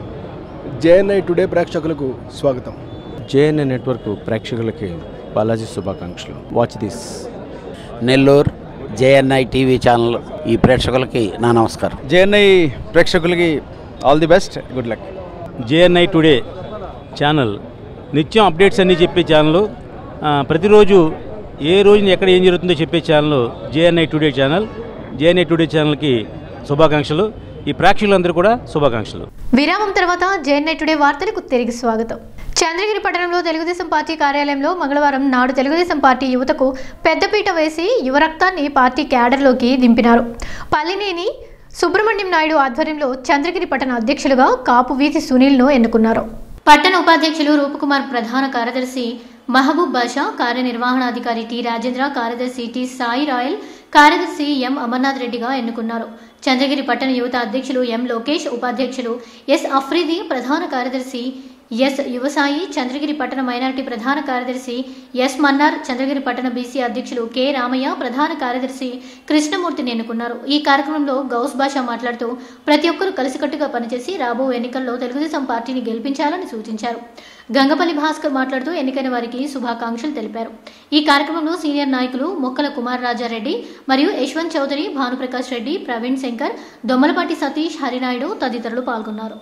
JNI today ప్రేక్షకులకు స్వాగతం జేఎన్ఏ నెట్వర్క్ ప్రేక్షకులకి బాలాజీ శుభాకాంక్షలు watch this Nellore JNI TV channel ఈ ప్రేక్షకులకి నా నమస్కారం జేఎన్ఐ ప్రేక్షకులకి all the best good luck JNI today channel నిత్యం అప్డేట్స్ అన్నీ చెప్పే ఛానల్ ఆ, ప్రతిరోజు ఏ రోజున ఎక్కడ ఏం జరుగుతుందో చెప్పే channel JNI today channel JNI today ఛానల్కి శుభాకాంక్షలు ఈ ప్రేక్షకులందరూ కూడా శుభాకాంక్షలు విరామం తర్వాత జేఎన్ఐ టుడే వార్తలకు తిరిగి స్వాగతం చంద్రగిరి పట్టణంలో తెలుగుదేశం పార్టీ కార్యాలయంలో మంగళవారం నాడు తెలుగుదేశం పార్టీ యువతకు పెద్దపీట వేసి యువరక్తాన్ని పార్టీ క్యాడర్లోకి దింపినారు పల్లినేని సుబ్రహ్మణ్యం నాయుడు ఆధ్వర్యంలో చంద్రగిరి పట్టణ అధ్యక్షులుగా కాపు వీధి సునీల్ను ఎన్నుకున్నారు పట్టణ ఉపాధ్యక్షులు రూపకుమార్ ప్రధాన కార్యదర్శి మహబూబ్ బాషా కార్యనిర్వహణాధికారి టి రాజేంద్ర కార్యదర్శి టి సాయి రాయల్ కార్యదర్శి ఎం అమర్నాథ్ రెడ్డిగా ఎన్నుకున్నారు చంద్రగిరి పట్టణ యువత అధ్యక్షులు ఎం లోకేష్ ఉపాధ్యక్షులు ఎస్ అఫ్రీది ప్రధాన కార్యదర్శి ఎస్ యువసాయి చంద్రగిరి పట్టణ మైనారిటీ ప్రధాన కార్యదర్శి ఎస్ మన్నార్ చంద్రగిరి పట్టణ బీసీ అధ్యక్షులు కె రామయ్య ప్రధాన కార్యదర్శి కృష్ణమూర్తిని ఎన్నుకున్నారు ఈ కార్యక్రమంలో గౌస్ భాష మాట్లాడుతూ ప్రతి ఒక్కరూ కలిసికట్టుగా పనిచేసి రాబో ఎన్నికల్లో తెలుగుదేశం పార్టీని గెలిపించాలని సూచించారు గంగపల్లి భాస్కర్ మాట్లాడుతూ ఎన్నికైన వారికి శుభాకాంక్షలు తెలిపారు ఈ కార్యక్రమంలో సీనియర్ నాయకులు మొక్కల కుమార్ రాజారెడ్డి మరియు యశ్వంత్ చౌదరి భానుప్రకాష్ రెడ్డి ప్రవీణ్ శంకర్ దొమ్మలపాటి సతీష్ హరినాయుడు తదితరులు పాల్గొన్నారు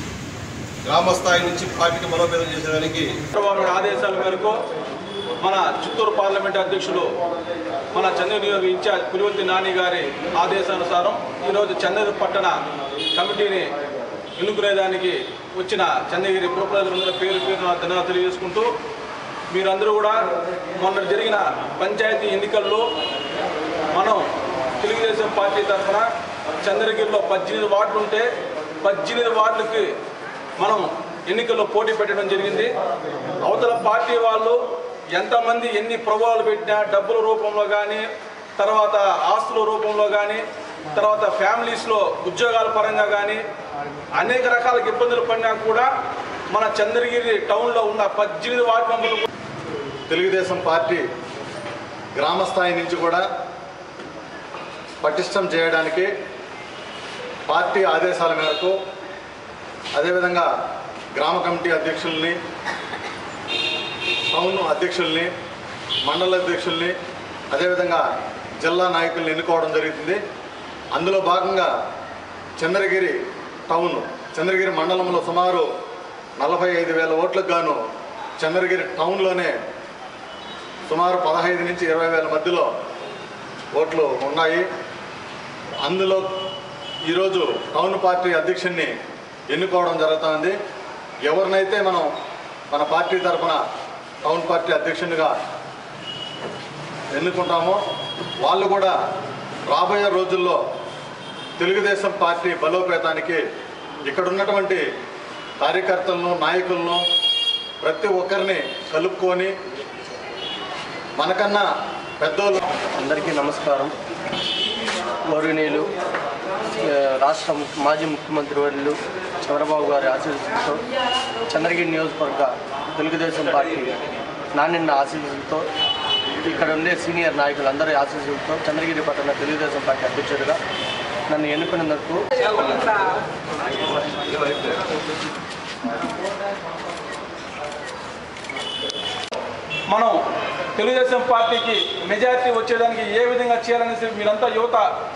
గ్రామ స్థాయి నుంచి పార్టీని బలోపేతం చేసేదానికి చంద్రబాబు నాయుడు ఆదేశాల మేరకు మన చిత్తూరు పార్లమెంట్ అధ్యక్షులు మన చంద్ర నియోజక ఇన్ఛార్జ్ పులివర్తి నాని గారి ఆదేశానుసారం ఈరోజు చంద్రగిరి పట్టణ కమిటీని ఎన్నుకునేదానికి వచ్చిన చంద్రగిరి పురప్రజలందరూ పేరు పేరున ధన్యవాదాలు తెలియజేసుకుంటూ మీరందరూ కూడా మొన్న జరిగిన పంచాయతీ ఎన్నికల్లో మనం తెలుగుదేశం పార్టీ తరఫున చంద్రగిరిలో పద్దెనిమిది వార్డులు ఉంటే పద్దెనిమిది వార్డులకి మనం ఎన్నికల్లో పోటీ పెట్టడం జరిగింది అవతల పార్టీ వాళ్ళు ఎంతమంది ఎన్ని ప్రభావాలు పెట్టినా డబ్బుల రూపంలో కానీ తర్వాత ఆస్తుల రూపంలో కానీ తర్వాత ఫ్యామిలీస్లో ఉద్యోగాల పరంగా కానీ అనేక రకాల ఇబ్బందులు పడినా కూడా మన చంద్రగిరి టౌన్లో ఉన్న పద్దెనిమిది వార్డు మెంబర్లు తెలుగుదేశం పార్టీ గ్రామ స్థాయి నుంచి కూడా పటిష్టం చేయడానికి పార్టీ ఆదేశాల మేరకు అదేవిధంగా గ్రామ కమిటీ అధ్యక్షుల్ని టౌన్ అధ్యక్షుల్ని మండల అధ్యక్షుల్ని అదేవిధంగా జిల్లా నాయకుల్ని ఎన్నుకోవడం జరుగుతుంది అందులో భాగంగా చంద్రగిరి టౌన్ చంద్రగిరి మండలంలో సుమారు నలభై ఐదు వేల ఓట్లకు గాను చంద్రగిరి టౌన్లోనే సుమారు పదహైదు నుంచి ఇరవై వేల మధ్యలో ఓట్లు ఉన్నాయి అందులో ఈరోజు టౌన్ పార్టీ అధ్యక్షుడిని ఎన్నుకోవడం జరుగుతుంది ఎవరినైతే మనం మన పార్టీ తరఫున టౌన్ పార్టీ అధ్యక్షునిగా ఎన్నుకుంటామో వాళ్ళు కూడా రాబోయే రోజుల్లో తెలుగుదేశం పార్టీ బలోపేతానికి ఇక్కడ ఉన్నటువంటి కార్యకర్తలను నాయకులను ప్రతి ఒక్కరిని కలుపుకొని మనకన్నా పెద్దోళ్ళు అందరికీ నమస్కారం గౌరవనీయులు ఆ, రాష్ట్ర ముఖ్య- మాజీ ముఖ్యమంత్రి వర్యులు చంద్రబాబు గారి ఆశీస్సులతో చంద్రగిరి నియోజకవర్గ తెలుగుదేశం పార్టీ నాణ్యన్న ఆశీస్సులతో ఇక్కడ ఉండే సీనియర్ నాయకులు అందరి ఆశీస్సులతో చంద్రగిరి పట్టణ తెలుగుదేశం పార్టీ అధ్యక్షుడిగా నన్ను ఎన్నుకున్నందుకు మనం తెలుగుదేశం పార్టీకి మెజారిటీ వచ్చేదానికి ఏ విధంగా చేయాలనేసి మీరంతా యువత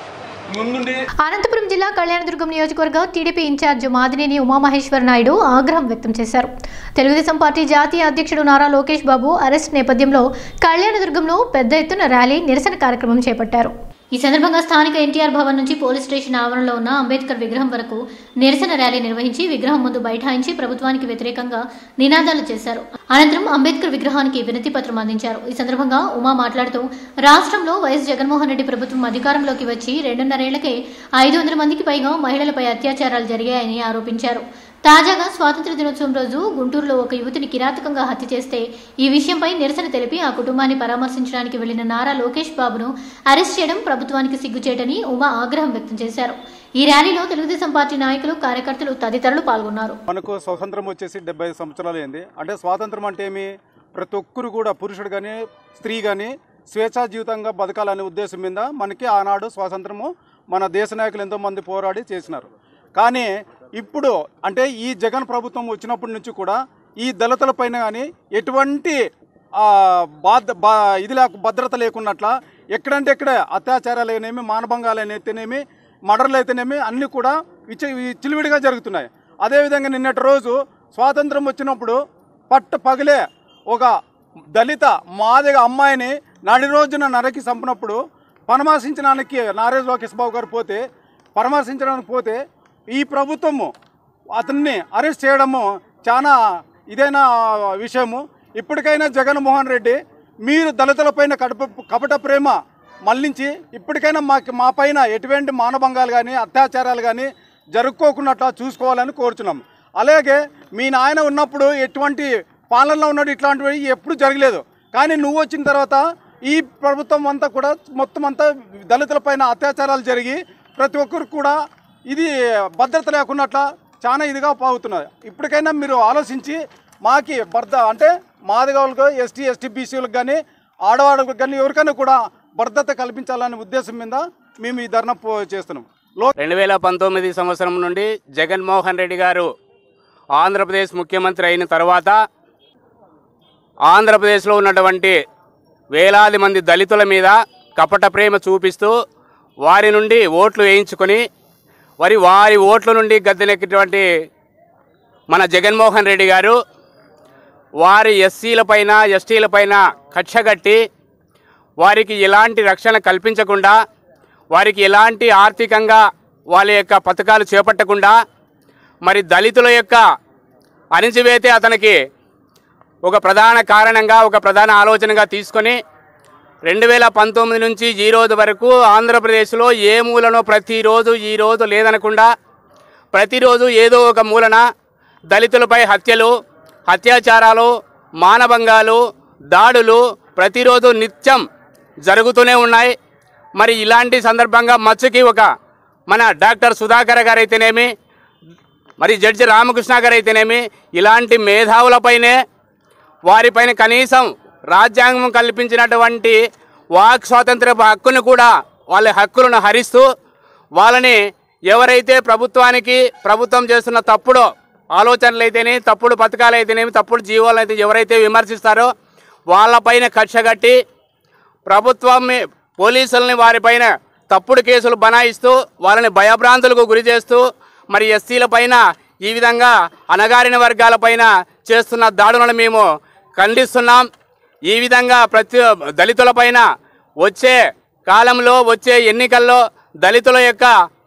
ముందుండి అనంతపురం జిల్లా కళ్యాణదుర్గం నియోజకవర్గ టీడీపీ ఇన్ఛార్జ్ మాదినేని ఉమామహేశ్వర నాయుడు ఆగ్రహం వ్యక్తం చేశారు తెలుగుదేశం పార్టీ జాతీయ అధ్యక్షుడు నారా లోకేష్ బాబు అరెస్ట్ నేపథ్యంలో కళ్యాణదుర్గంలో పెద్ద ఎత్తున ర్యాలీ నిరసన కార్యక్రమం చేపట్టారు ఈ సందర్భంగా స్థానిక ఎన్టీఆర్ భవన్ నుంచి పోలీస్ స్టేషన్ ఆవరణలో ఉన్న అంబేద్కర్ విగ్రహం వరకు నిరసన ర్యాలీ నిర్వహించి విగ్రహం ముందు బైఠాయించి ప్రభుత్వానికి వ్యతిరేకంగా నినాదాలు చేశారు అనంతరం అంబేద్కర్ విగ్రహానికి వినతి పత్రం అందించారు ఈ సందర్భంగా ఉమా మాట్లాడుతూ రాష్ట్రంలో వైఎస్ జగన్మోహన్ రెడ్డి ప్రభుత్వం అధికారంలోకి వచ్చి రెండున్నరేళ్లకే ఐదు వందల మందికి పైగా మహిళలపై అత్యాచారాలు జరిగాయని ఆరోపించారు తాజాగా స్వాతంత్ర దినోత్సవం రోజు గుంటూరులో ఒక యువతిని కిరాతకంగా హత్య చేస్తే ఈ విషయంపై నిరసన తెలిపి ఆ కుటుంబాన్ని పరామర్శించడానికి వెళ్లిన నారా లోకేష్ బాబును అరెస్ట్ చేయడం ప్రభుత్వానికి సిగ్గుచేటని ఉమా ఆగ్రహం వ్యక్తం చేశారు ఈ ర్యాలీలో తెలుగుదేశం పార్టీ నాయకులు కార్యకర్తలు తదితరులు పాల్గొన్నారు మనకు స్వతంత్రం వచ్చేసి డెబ్బై సంవత్సరాలు అయింది అంటే స్వాతంత్రం అంటే ఏమి ప్రతి ఒక్కరు కూడా పురుషుడు కానీ స్త్రీ కానీ స్వేచ్ఛా జీవితంగా బతకాలనే ఉద్దేశం మీద మనకి ఆనాడు స్వాతంత్రము మన దేశ నాయకులు ఎంతోమంది పోరాడి చేసినారు కానీ ఇప్పుడు అంటే ఈ జగన్ ప్రభుత్వం వచ్చినప్పటి నుంచి కూడా ఈ దళితుల పైన కానీ ఎటువంటి ఆ, బాధ బా ఇది లేక భద్రత లేకున్నట్ల ఎక్కడంటే ఎక్కడ అత్యాచారాలు అయితేనేమి మానభంగాలు అయితేనేమి మర్డర్లు అయితేనేమి అన్నీ కూడా విచ్చ చిలివిడిగా జరుగుతున్నాయి అదేవిధంగా నిన్నటి రోజు స్వాతంత్రం వచ్చినప్పుడు పట్ట పగిలే ఒక దళిత మాదిగ అమ్మాయిని నడి రోజున నరకి చంపినప్పుడు పరామర్శించడానికి నారేజ్ లోకేష్ బాబు గారు పోతే పరామర్శించడానికి పోతే ఈ ప్రభుత్వము అతన్ని అరెస్ట్ చేయడము చాలా ఇదైన విషయము ఇప్పటికైనా జగన్మోహన్ రెడ్డి మీరు దళితులపైన కడప కపట ప్రేమ మళ్లించి ఇప్పటికైనా మాకు మా పైన ఎటువంటి మానభంగాలు కానీ అత్యాచారాలు కానీ జరుపుకోకున్నట్లా చూసుకోవాలని కోరుచున్నాం అలాగే మీ నాయన ఉన్నప్పుడు ఎటువంటి పాలనలో ఉన్నాడు ఇట్లాంటివి ఎప్పుడు జరగలేదు కానీ నువ్వు వచ్చిన తర్వాత ఈ ప్రభుత్వం అంతా కూడా మొత్తం అంతా దళితులపైన అత్యాచారాలు జరిగి ప్రతి ఒక్కరికి కూడా ఇది భద్రత లేకున్నట్ల చాలా ఇదిగా పాగుతున్నది ఇప్పటికైనా మీరు ఆలోచించి మాకి భర్త అంటే మాదిగవులకు ఎస్టీ ఎస్టీ బీసీలకు కానీ ఆడవాళ్ళకు కానీ ఎవరికైనా కూడా భద్రత కల్పించాలనే ఉద్దేశం మీద మేము ఈ ధర్నా పో- చేస్తున్నాం లో రెండు వేల పంతొమ్మిది సంవత్సరం నుండి జగన్మోహన్ రెడ్డి గారు ఆంధ్రప్రదేశ్ ముఖ్యమంత్రి అయిన తర్వాత ఆంధ్రప్రదేశ్లో ఉన్నటువంటి వేలాది మంది దళితుల మీద కపట ప్రేమ చూపిస్తూ వారి నుండి ఓట్లు వేయించుకొని మరి వారి ఓట్ల నుండి గద్దెనెక్కినటువంటి మన జగన్మోహన్ రెడ్డి గారు వారి ఎస్సీలపైన ఎస్టీలపైన కక్షగట్టి వారికి ఎలాంటి రక్షణ కల్పించకుండా వారికి ఎలాంటి ఆర్థికంగా వాళ్ళ యొక్క పథకాలు చేపట్టకుండా మరి దళితుల యొక్క అణిచివేతే అతనికి ఒక ప్రధాన కారణంగా ఒక ప్రధాన ఆలోచనగా తీసుకొని రెండు వేల పంతొమ్మిది నుంచి ఈ రోజు వరకు ఆంధ్రప్రదేశ్లో ఏ మూలనో ప్రతిరోజు ఈ రోజు లేదనకుండా ప్రతిరోజు ఏదో ఒక మూలన దళితులపై హత్యలు అత్యాచారాలు మానభంగాలు దాడులు ప్రతిరోజు నిత్యం జరుగుతూనే ఉన్నాయి మరి ఇలాంటి సందర్భంగా మచ్చుకి ఒక మన డాక్టర్ సుధాకర్ గారు అయితేనేమి మరి జడ్జి రామకృష్ణ గారు అయితేనేమి ఇలాంటి మేధావులపైనే వారిపైన కనీసం రాజ్యాంగం కల్పించినటువంటి వాక్ స్వాతంత్ర హక్కును కూడా వాళ్ళ హక్కులను హరిస్తూ వాళ్ళని ఎవరైతే ప్రభుత్వానికి ప్రభుత్వం చేస్తున్న తప్పుడు ఆలోచనలు అయితేనే తప్పుడు పథకాలు అయితేనేమి తప్పుడు జీవాలు అయితే ఎవరైతే విమర్శిస్తారో వాళ్ళపైన కక్షగట్టి ప్రభుత్వం పోలీసుల్ని వారిపైన తప్పుడు కేసులు బనాయిస్తూ వాళ్ళని భయభ్రాంతులకు గురి చేస్తూ మరి ఎస్సీల పైన ఈ విధంగా అణగారిన వర్గాలపైన చేస్తున్న దాడులను మేము ఖండిస్తున్నాం ఈ విధంగా ప్రతి దళితులపైన వచ్చే కాలంలో వచ్చే ఎన్నికల్లో దళితుల యొక్క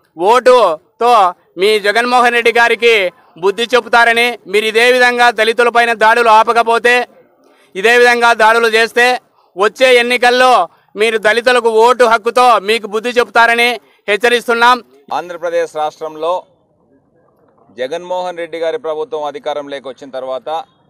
ఓటుతో మీ జగన్మోహన్ రెడ్డి గారికి బుద్ధి చెబుతారని మీరు ఇదే విధంగా దళితులపైన దాడులు ఆపకపోతే ఇదే విధంగా దాడులు చేస్తే వచ్చే ఎన్నికల్లో మీరు దళితులకు ఓటు హక్కుతో మీకు బుద్ధి చెబుతారని హెచ్చరిస్తున్నాం ఆంధ్రప్రదేశ్ రాష్ట్రంలో జగన్మోహన్ రెడ్డి గారి ప్రభుత్వం అధికారంలోకి వచ్చిన తర్వాత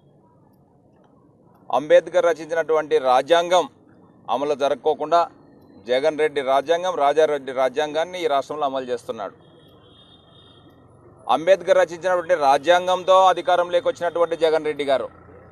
అంబేద్కర్ రచించినటువంటి రాజ్యాంగం అమలు జరగకోకుండా జగన్ రెడ్డి రాజ్యాంగం రాజారెడ్డి రాజ్యాంగాన్ని ఈ రాష్ట్రంలో అమలు చేస్తున్నాడు అంబేద్కర్ రచించినటువంటి రాజ్యాంగంతో అధికారంలోకి వచ్చినటువంటి జగన్ రెడ్డి గారు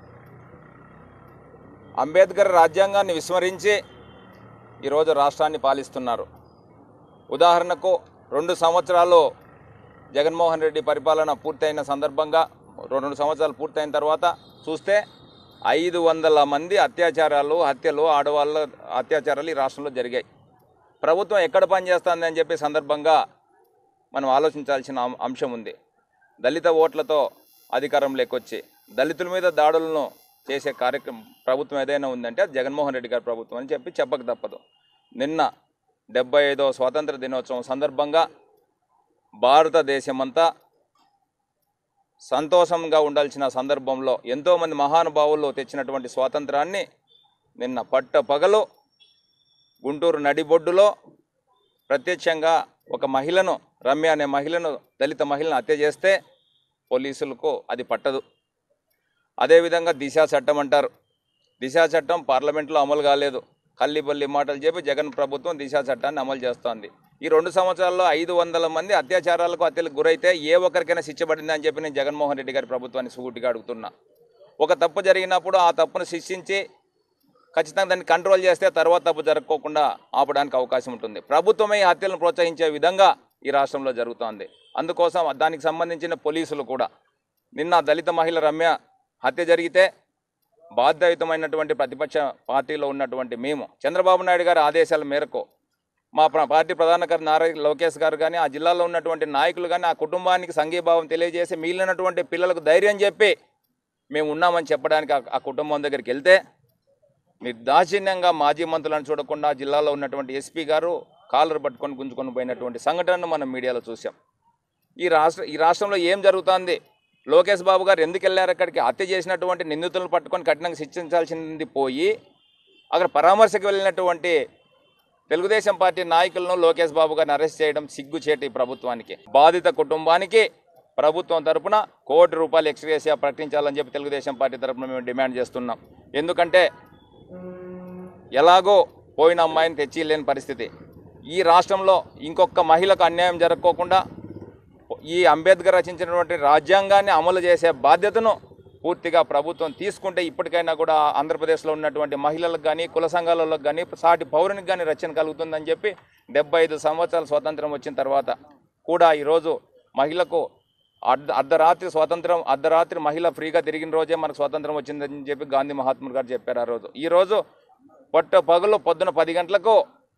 అంబేద్కర్ రాజ్యాంగాన్ని విస్మరించి ఈరోజు రాష్ట్రాన్ని పాలిస్తున్నారు ఉదాహరణకు రెండు సంవత్సరాలు జగన్మోహన్ రెడ్డి పరిపాలన పూర్తయిన సందర్భంగా రెండు సంవత్సరాలు పూర్తయిన తర్వాత చూస్తే ఐదు వందల మంది అత్యాచారాలు హత్యలు ఆడవాళ్ళ అత్యాచారాలు ఈ రాష్ట్రంలో జరిగాయి ప్రభుత్వం ఎక్కడ పనిచేస్తుంది అని చెప్పి సందర్భంగా మనం ఆలోచించాల్సిన అం- అంశం ఉంది దళిత ఓట్లతో అధికారంలోకి వచ్చి దళితుల మీద దాడులను చేసే కార్యక్రమం ప్రభుత్వం ఏదైనా ఉందంటే అది జగన్మోహన్ రెడ్డి గారి ప్రభుత్వం అని చెప్పి చెప్పక తప్పదు నిన్న డెబ్బై ఐదవ స్వాతంత్ర దినోత్సవం సందర్భంగా భారతదేశమంతా సంతోషంగా ఉండాల్సిన సందర్భంలో ఎంతోమంది మహానుభావులు తెచ్చినటువంటి స్వాతంత్రాన్ని నిన్న పట్ట పగలు గుంటూరు నడిబొడ్డులో ప్రత్యక్షంగా ఒక మహిళను రమ్య అనే మహిళను దళిత మహిళను హత్య చేస్తే పోలీసులకు అది పట్టదు అదేవిధంగా దిశా చట్టం అంటారు దిశా చట్టం పార్లమెంట్లో అమలు కాలేదు కల్లిబల్లి మాటలు చెప్పి జగన్ ప్రభుత్వం దిశా చట్టాన్ని అమలు చేస్తోంది ఈ రెండు సంవత్సరాల్లో ఐదు వందల మంది అత్యాచారాలకు హత్యలకు గురైతే ఏ ఒక్కరికైనా శిక్ష పడింది అని చెప్పి నేను జగన్మోహన్ రెడ్డి గారి ప్రభుత్వాన్ని సూటిగా అడుగుతున్నా ఒక తప్పు జరిగినప్పుడు ఆ తప్పును శిక్షించి ఖచ్చితంగా దాన్ని కంట్రోల్ చేస్తే తర్వాత తప్పు జరగకోకుండా ఆపడానికి అవకాశం ఉంటుంది ప్రభుత్వమే ఈ హత్యలను ప్రోత్సహించే విధంగా ఈ రాష్ట్రంలో జరుగుతోంది అందుకోసం దానికి సంబంధించిన పోలీసులు కూడా నిన్న దళిత మహిళ రమ్య హత్య జరిగితే బాధ్యయుతమైనటువంటి ప్రతిపక్ష పార్టీలో ఉన్నటువంటి మేము చంద్రబాబు నాయుడు గారి ఆదేశాల మేరకు మా ప్ర- పార్టీ ప్రధాన కార్య నారా లోకేష్ గారు కానీ ఆ జిల్లాలో ఉన్నటువంటి నాయకులు కానీ ఆ కుటుంబానికి సంఘీభావం తెలియజేసి మిగిలినటువంటి పిల్లలకు ధైర్యం చెప్పి మేము ఉన్నామని చెప్పడానికి ఆ- ఆ కుటుంబం దగ్గరికి వెళ్తే నిర్దాచిన్యంగా మాజీ మంత్రులను చూడకుండా జిల్లాలో ఉన్నటువంటి ఎస్పీ గారు కాలర్ పట్టుకొని గుంజుకొని పోయినటువంటి సంఘటనను మనం మీడియాలో చూసాం ఈ రాష్ట్ర ఈ రాష్ట్రంలో ఏం జరుగుతోంది లోకేష్ బాబు గారు ఎందుకు వెళ్ళారు అక్కడికి హత్య చేసినటువంటి నిందితులను పట్టుకొని కఠినంగా శిక్షించాల్సింది పోయి అక్కడ పరామర్శకు వెళ్ళినటువంటి తెలుగుదేశం పార్టీ నాయకులను లోకేష్ బాబు గారిని అరెస్ట్ చేయడం సిగ్గుచేటి ఈ ప్రభుత్వానికి బాధిత కుటుంబానికి ప్రభుత్వం తరపున కోటి రూపాయలు ఎక్స్గ్రేసియా ప్రకటించాలని చెప్పి తెలుగుదేశం పార్టీ తరపున మేము డిమాండ్ చేస్తున్నాం ఎందుకంటే ఎలాగో పోయిన అమ్మాయిని తెచ్చి లేని పరిస్థితి ఈ రాష్ట్రంలో ఇంకొక మహిళకు అన్యాయం జరగకోకుండా ఈ అంబేద్కర్ రచించినటువంటి రాజ్యాంగాన్ని అమలు చేసే బాధ్యతను పూర్తిగా ప్రభుత్వం తీసుకుంటే ఇప్పటికైనా కూడా ఆంధ్రప్రదేశ్లో ఉన్నటువంటి మహిళలకు కానీ కుల సంఘాలలో కానీ సాటి పౌరునికి కానీ రక్షణ కలుగుతుందని చెప్పి డెబ్బై ఐదు సంవత్సరాల స్వాతంత్రం వచ్చిన తర్వాత కూడా ఈరోజు మహిళకు అర్ధ అర్ధరాత్రి స్వాతంత్రం అర్ధరాత్రి మహిళ ఫ్రీగా తిరిగిన రోజే మనకు స్వాతంత్రం వచ్చిందని చెప్పి గాంధీ మహాత్ముడు గారు చెప్పారు ఆ రోజు ఈరోజు పొట్ట పగులు పొద్దున పది గంటలకు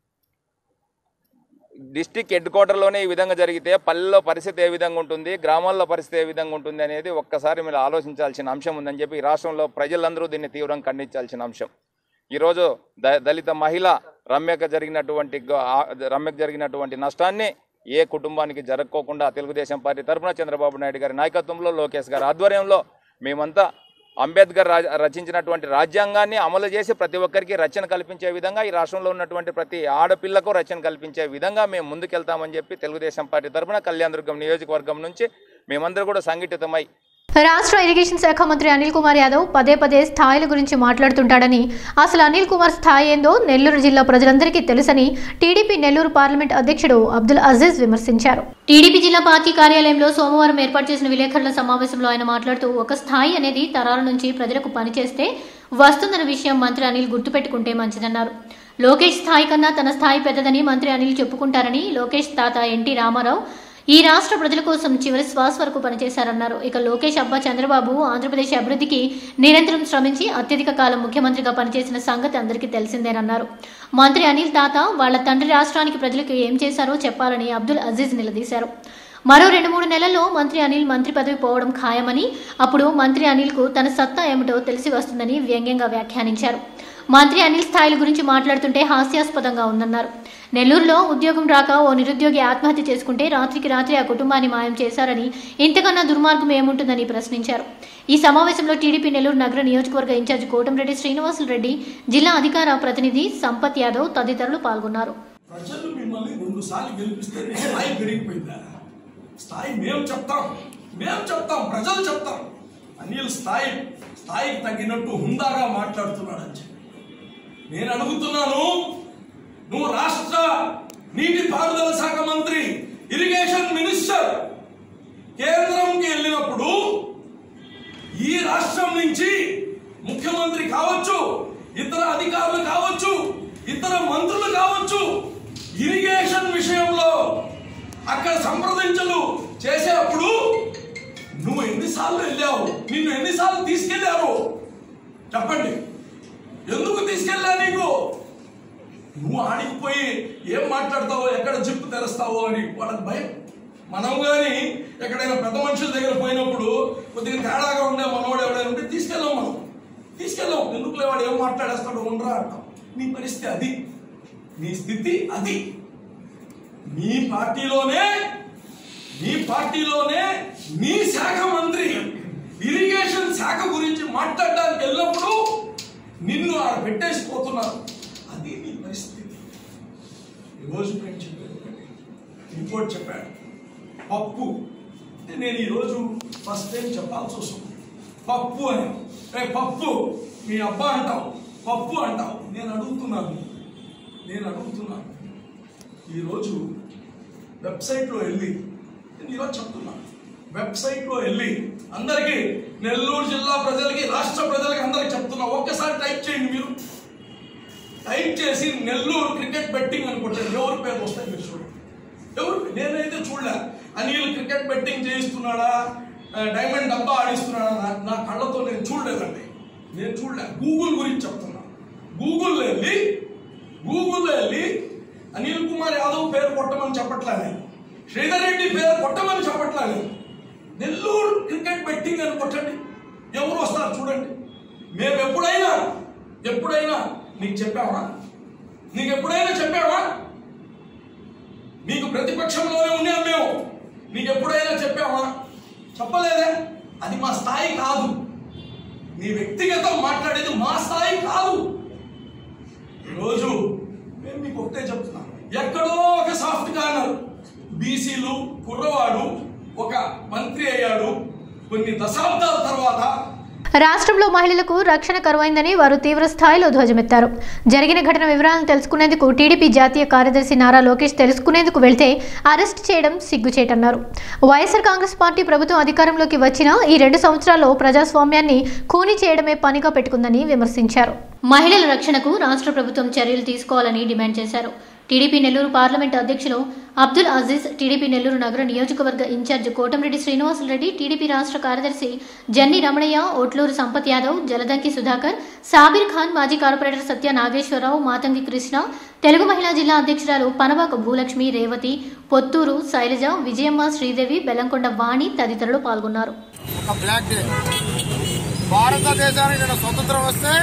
డిస్టిక్ హెడ్ క్వార్టర్లోనే ఈ విధంగా జరిగితే పల్లెల్లో పరిస్థితి ఏ విధంగా ఉంటుంది గ్రామాల్లో పరిస్థితి ఏ విధంగా ఉంటుంది అనేది ఒక్కసారి మీరు ఆలోచించాల్సిన అంశం ఉందని చెప్పి ఈ రాష్ట్రంలో ప్రజలందరూ దీన్ని తీవ్రంగా ఖండించాల్సిన అంశం ఈరోజు ద దళిత మహిళ రమ్యకు జరిగినటువంటి గ- ఆ- రమ్యకు జరిగినటువంటి నష్టాన్ని ఏ కుటుంబానికి జరగకోకుండా తెలుగుదేశం పార్టీ తరఫున చంద్రబాబు నాయుడు గారి నాయకత్వంలో లోకేష్ గారి ఆధ్వర్యంలో మేమంతా అంబేద్కర్ రాజ రచించినటువంటి రాజ్యాంగాన్ని అమలు చేసి ప్రతి ఒక్కరికి రక్షణ కల్పించే విధంగా ఈ రాష్ట్రంలో ఉన్నటువంటి ప్రతి ఆడపిల్లకు రక్షణ కల్పించే విధంగా మేము ముందుకెళ్తామని చెప్పి తెలుగుదేశం పార్టీ తరఫున కళ్యాణదుర్గం నియోజకవర్గం నుంచి మేమందరూ కూడా సంఘటితమై రాష్ట్ర ఇరిగేషన్ శాఖ మంత్రి అనిల్ కుమార్ యాదవ్ పదే పదే స్థాయిల గురించి మాట్లాడుతుంటాడని అసలు అనిల్ కుమార్ స్థాయి ఏందో నెల్లూరు జిల్లా ప్రజలందరికీ తెలుసని టీడీపీ నెల్లూరు పార్లమెంట్ అధ్యక్షుడు అబ్దుల్ అజీజ్ విమర్శించారు టీడీపీ జిల్లా పార్టీ కార్యాలయంలో సోమవారం ఏర్పాటు చేసిన విలేకరుల సమావేశంలో ఆయన మాట్లాడుతూ ఒక స్థాయి అనేది తరాల నుంచి ప్రజలకు పనిచేస్తే వస్తుందన్న విషయం మంత్రి అనిల్ గుర్తుపెట్టుకుంటే మంచిదన్నారు లోకేష్ స్థాయి కన్నా తన స్థాయి పెద్దదని మంత్రి అనిల్ చెప్పుకుంటారని లోకేష్ తాత ఎన్టీ రామారావు ఈ రాష్ట్ర ప్రజల కోసం చివరి శ్వాస వరకు పనిచేశారన్నారు ఇక లోకేష్ అబ్బా చంద్రబాబు ఆంధ్రప్రదేశ్ అభివృద్ధికి నిరంతరం శ్రమించి అత్యధిక కాలం ముఖ్యమంత్రిగా పనిచేసిన సంగతి అందరికీ తెలిసిందేనన్నారు మంత్రి అనిల్ తాత వాళ్ళ తండ్రి రాష్ట్రానికి ప్రజలకు ఏం చేశారో చెప్పాలని అబ్దుల్ అజీజ్ నిలదీశారు మరో రెండు మూడు నెలల్లో మంత్రి అనిల్ మంత్రి పదవి పోవడం ఖాయమని అప్పుడు మంత్రి అనిల్కు తన సత్తా ఏమిటో తెలిసి వస్తుందని వ్యంగ్యంగా వ్యాఖ్యానించారు మంత్రి అనిల్ స్థాయిల గురించి మాట్లాడుతుంటే హాస్యాస్పదంగా ఉందన్నారు నెల్లూరులో ఉద్యోగం రాక ఓ నిరుద్యోగి ఆత్మహత్య చేసుకుంటే రాత్రికి రాత్రి ఆ కుటుంబాన్ని మాయం చేశారని ఇంతకన్నా దుర్మార్గం ఏముంటుందని ప్రశ్నించారు ఈ సమావేశంలో టీడీపీ నెల్లూరు నగర నియోజకవర్గ ఇన్ఛార్జ్ కోటంరెడ్డి శ్రీనివాసులు రెడ్డి జిల్లా అధికార ప్రతినిధి సంపత్ యాదవ్ తదితరులు పాల్గొన్నారు ప్రజలు మిమ్మల్ని రెండు సార్లు గెలిపిస్తే మీ స్థాయి పెరిగిపోయిందా స్థాయి మేము చెప్తాం మేము చెప్తాం ప్రజలు చెప్తాం అనిల్ స్థాయి స్థాయికి తగ్గినట్టు హుందాగా మాట్లాడుతున్నాడని చెప్పి నేను అడుగుతున్నాను నువ్వు రాష్ట్ర నీటి పారుదల శాఖ మంత్రి ఇరిగేషన్ మినిస్టర్ కేంద్రంకి వెళ్ళినప్పుడు ఈ రాష్ట్రం నుంచి ముఖ్యమంత్రి కావచ్చు ఇతర అధికారులు కావచ్చు ఇతర మంత్రులు కావచ్చు ఇరిగేషన్ విషయంలో అక్కడ సంప్రదించలు చేసేటప్పుడు నువ్వు ఎన్నిసార్లు వెళ్ళావు నిన్ను ఎన్నిసార్లు తీసుకెళ్లారు చెప్పండి ఎందుకు తీసుకెళ్ళా నీకు నువ్వు ఆడికిపోయి ఏం మాట్లాడతావో ఎక్కడ జిప్పు తెరుస్తావో అని వాళ్ళకి భయం మనం కానీ ఎక్కడైనా పెద్ద మనుషుల దగ్గర పోయినప్పుడు కొద్దిగా తేడాగా ఉండే మనవాడు ఎవడైనా ఉంటే తీసుకెళ్ళాం మనం తీసుకెళ్ళాం ఎందుకులే వాడు ఏం మాట్లాడేస్తాడో ఉండరా అంటాం నీ పరిస్థితి అది నీ స్థితి అది మీ పార్టీలోనే మీ పార్టీలోనే మీ శాఖ మంత్రి ఇరిగేషన్ శాఖ గురించి మాట్లాడడానికి వెళ్ళినప్పుడు నిన్ను ఆడ పెట్టేసిపోతున్నారు అది నీ పరిస్థితి ఈరోజు నేను చెప్పాను ఒకటి. ఇంకోటి చెప్పాడు పప్పు అంటే నేను ఈరోజు ఫస్ట్ టైం చెప్పాల్సి వస్తుంది పప్పు అని ఏ పప్పు మీ అబ్బా అంటావు పప్పు అంటావు నేను అడుగుతున్నాను నేను అడుగుతున్నాను ఈరోజు వెబ్సైట్లో వెళ్ళి నేను ఈరోజు చెప్తున్నా వెబ్సైట్లో వెళ్ళి అందరికీ నెల్లూరు జిల్లా ప్రజలకి రాష్ట్ర ప్రజలకి అందరికి చెప్తున్నా ఒక్కసారి టైప్ చేయండి మీరు టైప్ చేసి నెల్లూరు క్రికెట్ బెట్టింగ్ అని కొట్టండి ఎవరి పేరు వస్తాయి మీరు చూడండి ఎవరు నేనైతే చూడలే అనిల్ క్రికెట్ బెట్టింగ్ చేయిస్తున్నాడా ఆ, డైమండ్ డబ్బా ఆడిస్తున్నాడా నా- నా కళ్ళతో నేను చూడలేదండి నేను చూడలే గూగుల్ గురించి చెప్తున్నా గూగుల్లో వెళ్ళి గూగుల్లో వెళ్ళి అనిల్ కుమార్ యాదవ్ పేరు కొట్టమని చెప్పట్లే నేను శ్రీధర్ రెడ్డి పేరు కొట్టమని చెప్పట్లే నేను నెల్లూరు క్రికెట్ బెట్టింగ్ అని కొట్టండి ఎవరు వస్తారు చూడండి మేము ఎప్పుడైనా ఎప్పుడైనా నీకు చెప్పావా నీకు ఎప్పుడైనా చెప్పావా నీకు ప్రతిపక్షంలోనే ఉన్నాం మేము నీకు ఎప్పుడైనా చెప్పావా చెప్పలేదే అది మా స్థాయి కాదు నీ వ్యక్తిగతం మాట్లాడేది మా స్థాయి కాదు ఈరోజు మేము మీకు ఒకటే చెప్తున్నాం ఎక్కడో ఒక సాఫ్ట్ కార్నర్ బీసీలు కుర్రవాడు ఒక మంత్రి అయ్యాడు కొన్ని దశాబ్దాల తర్వాత రాష్ట్రంలో మహిళలకు రక్షణ కరువైందని వారు తీవ్ర స్థాయిలో ధ్వజమెత్తారు జరిగిన ఘటన వివరాలను తెలుసుకునేందుకు టీడీపీ జాతీయ కార్యదర్శి నారా లోకేష్ తెలుసుకునేందుకు వెళ్తే అరెస్ట్ చేయడం సిగ్గుచేటన్నారు వైఎస్ఆర్ కాంగ్రెస్ పార్టీ ప్రభుత్వం అధికారంలోకి వచ్చిన ఈ రెండు సంవత్సరాల్లో ప్రజాస్వామ్యాన్ని ఖూనీ చేయడమే పనిగా పెట్టుకుందని విమర్శించారు మహిళల రక్షణకు రాష్ట్ర ప్రభుత్వం చర్యలు తీసుకోవాలని డిమాండ్ చేశారు టీడీపీ నెల్లూరు పార్లమెంటు అధ్యక్షులు అబ్దుల్ అజీజ్ టీడీపీ నెల్లూరు నగర నియోజకవర్గ ఇన్ఛార్జ్ కోటంరెడ్డి శ్రీనివాసులరెడ్డి టీడీపీ రాష్ట్ర కార్యదర్శి జన్ని రమణయ్య ఓట్లూరు సంపత్ యాదవ్ జలదంకి సుధాకర్ సాబిర్ ఖాన్ మాజీ కార్పొరేటర్ సత్య నాగేశ్వరరావు మాతంగి కృష్ణ తెలుగు మహిళా జిల్లా అధ్యక్షురాలు పనవాక భూలక్ష్మి రేవతి పొత్తూరు శైలజ విజయమ్మ శ్రీదేవి బెల్లంకొండ వాణి తదితరులు పాల్గొన్నారు ఒక బ్లాక్ డే భారతదేశానికి ఇక్కడ స్వతంత్రం వస్తే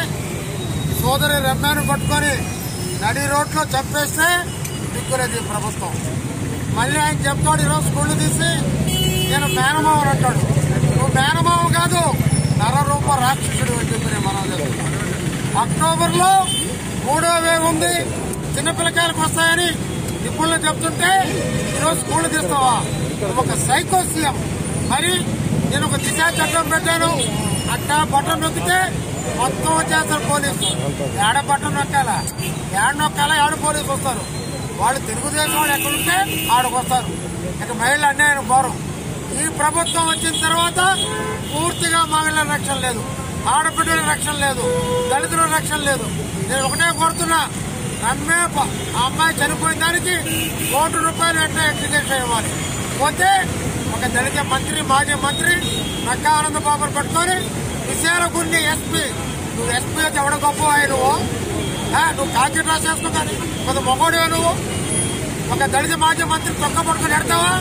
సోదరి రమ్యాను పట్టుకొని నడి రోడ్లో చంపేస్తే దిక్కులేదు ఈ ప్రభుత్వం మళ్ళీ ఆయన చెప్తాడు ఈరోజు స్కూళ్ళు తీసి నేను మేనమావని అంటాడు నువ్వు మేనమావ కాదు నరరూప రాక్షసుడు అని చెప్పి నేను మనం చేస్తున్నాను అక్టోబర్లో మూడో వేవ్ ఉంది చిన్నపిల్లకాయలకు వస్తాయని నిపుణులు చెప్తుంటే ఈరోజు స్కూళ్ళు తీస్తావా నువ్వు ఒక సైకో సీఎం మరి నేను ఒక దిశా చట్టం పెట్టాను అట్టా బటన్ నొక్కితే మొత్తం వచ్చేస్తారు పోలీసు ఏడ బటన్ నొక్కాలా ఏడ నొక్కాలా ఏడ పోలీసు వస్తారు వాళ్ళు తెలుగుదేశం వాళ్ళు ఎక్కడుంటే ఆడకు వస్తారు ఇక మహిళలు అన్యాయం ఘోరం ఈ ప్రభుత్వం వచ్చిన తర్వాత పూర్తిగా మహిళల రక్షణ లేదు ఆడబిడ్డల రక్షణ లేదు దళితుల రక్షణ లేదు నేను ఒకటే కోరుతున్నా నమ్మే ప- ఆ అమ్మాయి చనిపోయిన దానికి కోటి రూపాయలు వెంటనే ఎగ్జిక్యూషన్ ఇవ్వాలి పోతే ఒక దళిత మంత్రి మాజీ మంత్రి నక్కా ఆనంద బాబుని పట్టుకొని విశాల గుండి ఎస్పీ నువ్వు ఎస్పీ అయితే ఎవడ గొప్ప నువ్వు ఆ, నువ్వు కాకి డ్రాస్ వేసుకో కానీ కొంత మొగోడివే నువ్వు ఒక దళిత మాజీ మంత్రి తొక్క పట్టుకొని ఎడతావా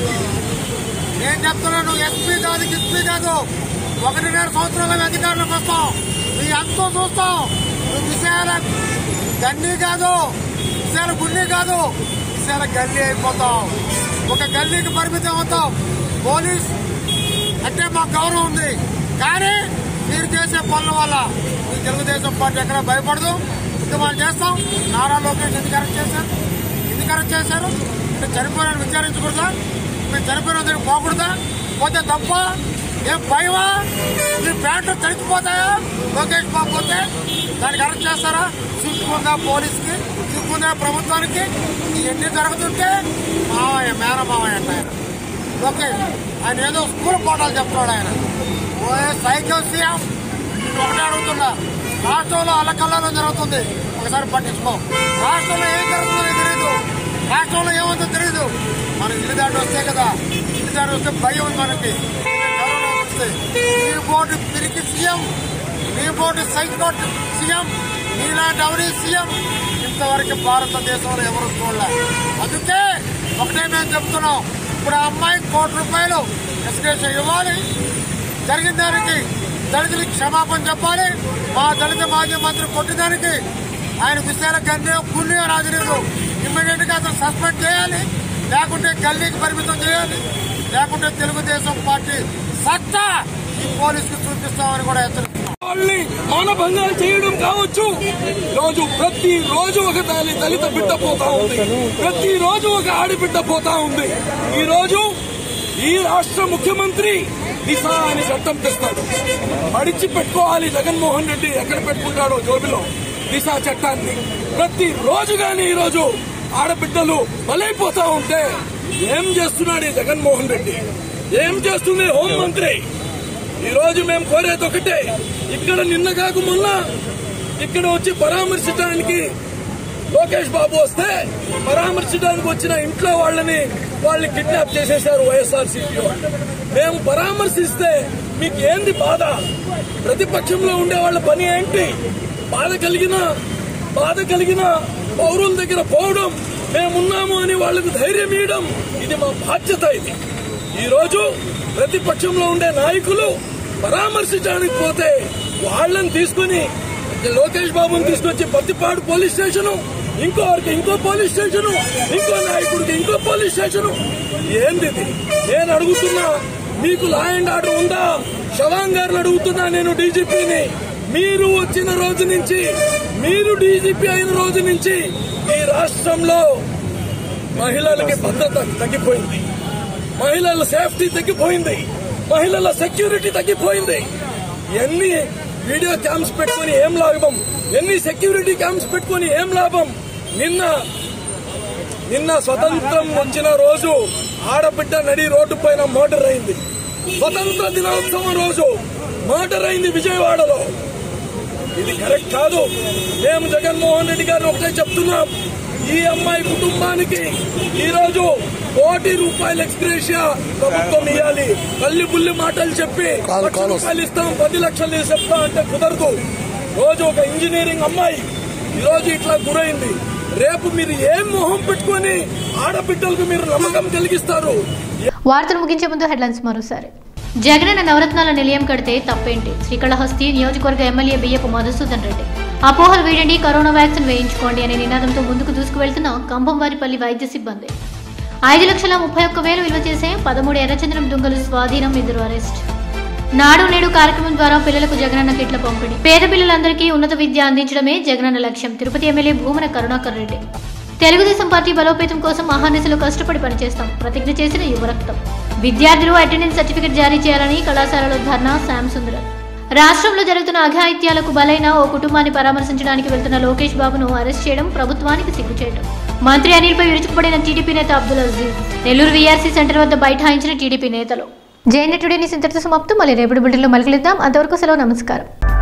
నేను చెప్తున్నా నువ్వు ఎస్పీ కాదు ఎస్పీ కాదు ఒకటిన్నర సంవత్సరాల అధికారంలోకి వస్తాం నీ అంతో చూస్తాం నువ్వు విశాల గన్నీ కాదు విశాల గుండి కాదు విశాల గల్లీ అయిపోతావు ఒక గల్లీకి పరిమితం అవుతావు పోలీస్ అంటే మాకు గౌరవం ఉంది కానీ మీరు చేసే పనుల వల్ల ఈ తెలుగుదేశం పార్టీ ఎక్కడ భయపడదు ఉద్యమాలు చేస్తాం నారా లోకేష్ ఎందుకు అరెస్ట్ చేశారు ఎందుకు అరెస్ట్ చేశారు అంటే చనిపోయిన విచారించకూడదా మేము చనిపోయిన దగ్గర పోకూడదా పోతే తప్ప ఏం భయమా మీ ప్యాంట్లు తడిచిపోతాయా లోకేష్ బాబు పోతే దానికి అరెస్ట్ చేస్తారా సిగ్గుందా పోలీస్కి సిగ్గుందా ప్రభుత్వానికి ఇవన్నీ జరుగుతుంటే మావయ్య మేన మావయ్య అంట ఆయన ఓకే ఆయన ఏదో స్కూల్ పాఠాలు చెప్తాడు ఆయన ఓ సైకిల్ సీఎం నేను ఒకటే అడుగుతున్నా రాష్ట్రంలో అల్లకల్లలో జరుగుతుంది ఒకసారి పట్టించుకో రాష్ట్రంలో ఏం జరుగుతుందో తెలియదు రాష్ట్రంలో ఏముందో తెలియదు మన ఇల్లు దాటి వస్తే కదా ఇల్లు దాటి వస్తే భయం ఉంది మనకి కరోనా వస్తే నీ బోర్డు పిరికి సీఎం నీ బోర్డు సైకోట్ సీఎం నీలాంటి ఎవరి సీఎం ఇంతవరకు భారతదేశంలో ఎవరు చూడలే అందుకే ఒకటే మేము చెప్తున్నాం ఇప్పుడు ఆ అమ్మాయికి కోటి రూపాయలు ఎస్కేషన్ ఇవ్వాలి జరిగిన దానికి దళితులకు క్షమాపణ చెప్పాలి మా దళిత మాజీ మంత్రి కొట్టిదానికి ఆయన విశాల గన్యం పుణ్య రాజనీయులు ఇమ్మీడియట్ గా అతను సస్పెండ్ చేయాలి లేకుంటే గల్లీకి పరిమితం చేయాలి లేకుంటే తెలుగుదేశం పార్టీ సత్తా ఈ పోలీసుకు చూపిస్తామని కూడా హెచ్చరిస్తున్నాం వాళ్ళని మానభంగాలు చేయడం కావచ్చు రోజు ప్రతి రోజు ఒక దళి దళిత బిడ్డ పోతా ఉంది ప్రతి రోజు ఒక ఆడబిడ్డ పోతా ఉంది ఈ రోజు ఈ రాష్ట్ర ముఖ్యమంత్రి దిశ అని చట్టం తెస్తాడు అడిచి పెట్టుకోవాలి జగన్మోహన్ రెడ్డి ఎక్కడ పెట్టుకుంటాడో జోబిలో దిశ చట్టాన్ని ప్రతి రోజు గాని ఈ రోజు ఆడబిడ్డలు బలైపోతా ఉంటే ఏం చేస్తున్నాడు ఈ జగన్మోహన్ రెడ్డి ఏం చేస్తుంది హోంమంత్రి ఈ రోజు మేము కోరేది ఒకటే ఇక్కడ నిన్న కాక మొన్న ఇక్కడ వచ్చి పరామర్శించడానికి లోకేష్ బాబు వస్తే పరామర్శించడానికి వచ్చిన ఇంట్లో వాళ్ళని వాళ్ళని కిడ్నాప్ చేసేశారు వైఎస్ఆర్ సిపి మేము పరామర్శిస్తే మీకు ఏంది బాధ ప్రతిపక్షంలో ఉండే వాళ్ళ పని ఏంటి బాధ కలిగిన బాధ కలిగిన పౌరుల దగ్గర పోవడం మేమున్నాము అని వాళ్ళకు ధైర్యం ఇవ్వడం ఇది మా బాధ్యత ఇది ఈ రోజు ప్రతిపక్షంలో ఉండే నాయకులు పరామర్శించడానికి పోతే వాళ్ళని తీసుకుని లోకేష్ బాబుని తీసుకొచ్చి పత్తిపాడు పోలీస్ స్టేషను ఇంకోరికి ఇంకో పోలీస్ స్టేషను ఇంకో నాయకుడికి ఇంకో పోలీస్ స్టేషను ఏంది ఇది? నేను అడుగుతున్నా మీకు లా అండ్ ఆర్డర్ ఉందా శవాంగ్ గారిని అడుగుతున్నా నేను డీజీపీని మీరు వచ్చిన రోజు నుంచి మీరు డీజీపీ అయిన రోజు నుంచి ఈ రాష్ట్రంలో మహిళలకి భద్రత తగ్గిపోయింది మహిళల సేఫ్టీ తగ్గిపోయింది మహిళల సెక్యూరిటీ తగ్గిపోయింది ఎన్ని వీడియో క్యామ్స్ పెట్టుకుని ఏం లాభం ఎన్ని సెక్యూరిటీ క్యామ్స్ పెట్టుకుని ఏం లాభం నిన్న నిన్న స్వతంత్రం వచ్చిన రోజు ఆడబిడ్డ నడి రోడ్డు పైన మర్డర్ అయింది స్వతంత్ర దినోత్సవం రోజు మర్డర్ అయింది విజయవాడలో ఇది కరెక్ట్ కాదు మేము జగన్మోహన్ రెడ్డి గారిని ఒకటే చెప్తున్నాం ఈ అమ్మాయి కుటుంబానికి ఈ రోజు కోటి రూపాయల ఎక్స్గ్రేషియా ప్రభుత్వం ఇవ్వాలి కల్లి బుల్లి మాటలు చెప్పి లక్ష రూపాయలు ఇస్తాం పది లక్షలు చెప్తాం అంటే కుదరదు రోజు ఒక ఇంజనీరింగ్ అమ్మాయి ఈ రోజు ఇట్లా గురైంది రేపు మీరు ఏం మొహం పెట్టుకొని ఆడబిడ్డలకు మీరు నమ్మకం కలిగిస్తారు వార్తలు ముగించే ముందు హెడ్లైన్స్ మరోసారి జగనన్న నవరత్నాల నిలయం కడితే తప్పేంటి శ్రీకాళహస్తి నియోజకవర్గ ఎమ్మెల్యే బియ్యపు మధుసూదన్ రెడ్డి అపోహలు వీడండి కరోనా వ్యాక్సిన్ వేయించుకోండి అనే నినాదంతో ముందుకు దూసుకువెళ్తున్న కంభంవారిపల్లి వైద్య సిబ్బంది ఐదు లక్షల ముప్పై ఒక్క వేలు విలువ చేసే పదమూడు ఎర్రచంద్రం దుంగలు స్వాధీనం ఇద్దరు అరెస్ట్ నాడు నేడు కార్యక్రమం ద్వారా పిల్లలకు జగనన్న కిట్ల పంపిణీ పేద పిల్లలందరికీ ఉన్నత విద్య అందించడమే జగనన్న లక్ష్యం తిరుపతి ఎమ్మెల్యే భూమన కరుణాకర్ రెడ్డి తెలుగుదేశం పార్టీ బలోపేతం కోసం మహానిశలు కష్టపడి పనిచేస్తాం ప్రతిజ్ఞ చేసిన యువరక్తం విద్యార్థులు అటెండెన్స్ సర్టిఫికెట్ జారీ చేయాలని కళాశాలలో ధర్నా శ్యామ్ సుందర్ రాష్ట్రంలో జరుగుతున్న అఘాయిత్యాలకు బలైన ఓ కుటుంబాన్ని పరామర్శించడానికి వెళ్తున్న లోకేష్ బాబును అరెస్ట్ చేయడం ప్రభుత్వానికి సిగ్గుచేయడం మంత్రి అనిల్పై విరుచుకుపడిన టీడీపీ నేత అబ్దుల్ అజీజ్ నెల్లూరు వీఆర్సీ సెంటర్ వద్ద బైఠాయించిన టీడీపీ నేతలు జేఎన్ఏ టుడే న్యూస్ ఇంతటితో సమాప్తం మళ్ళీ రేపటి బులెటిన్లో మళ్ళీ కలుద్దాం అంతవరకు సెలవు నమస్కారం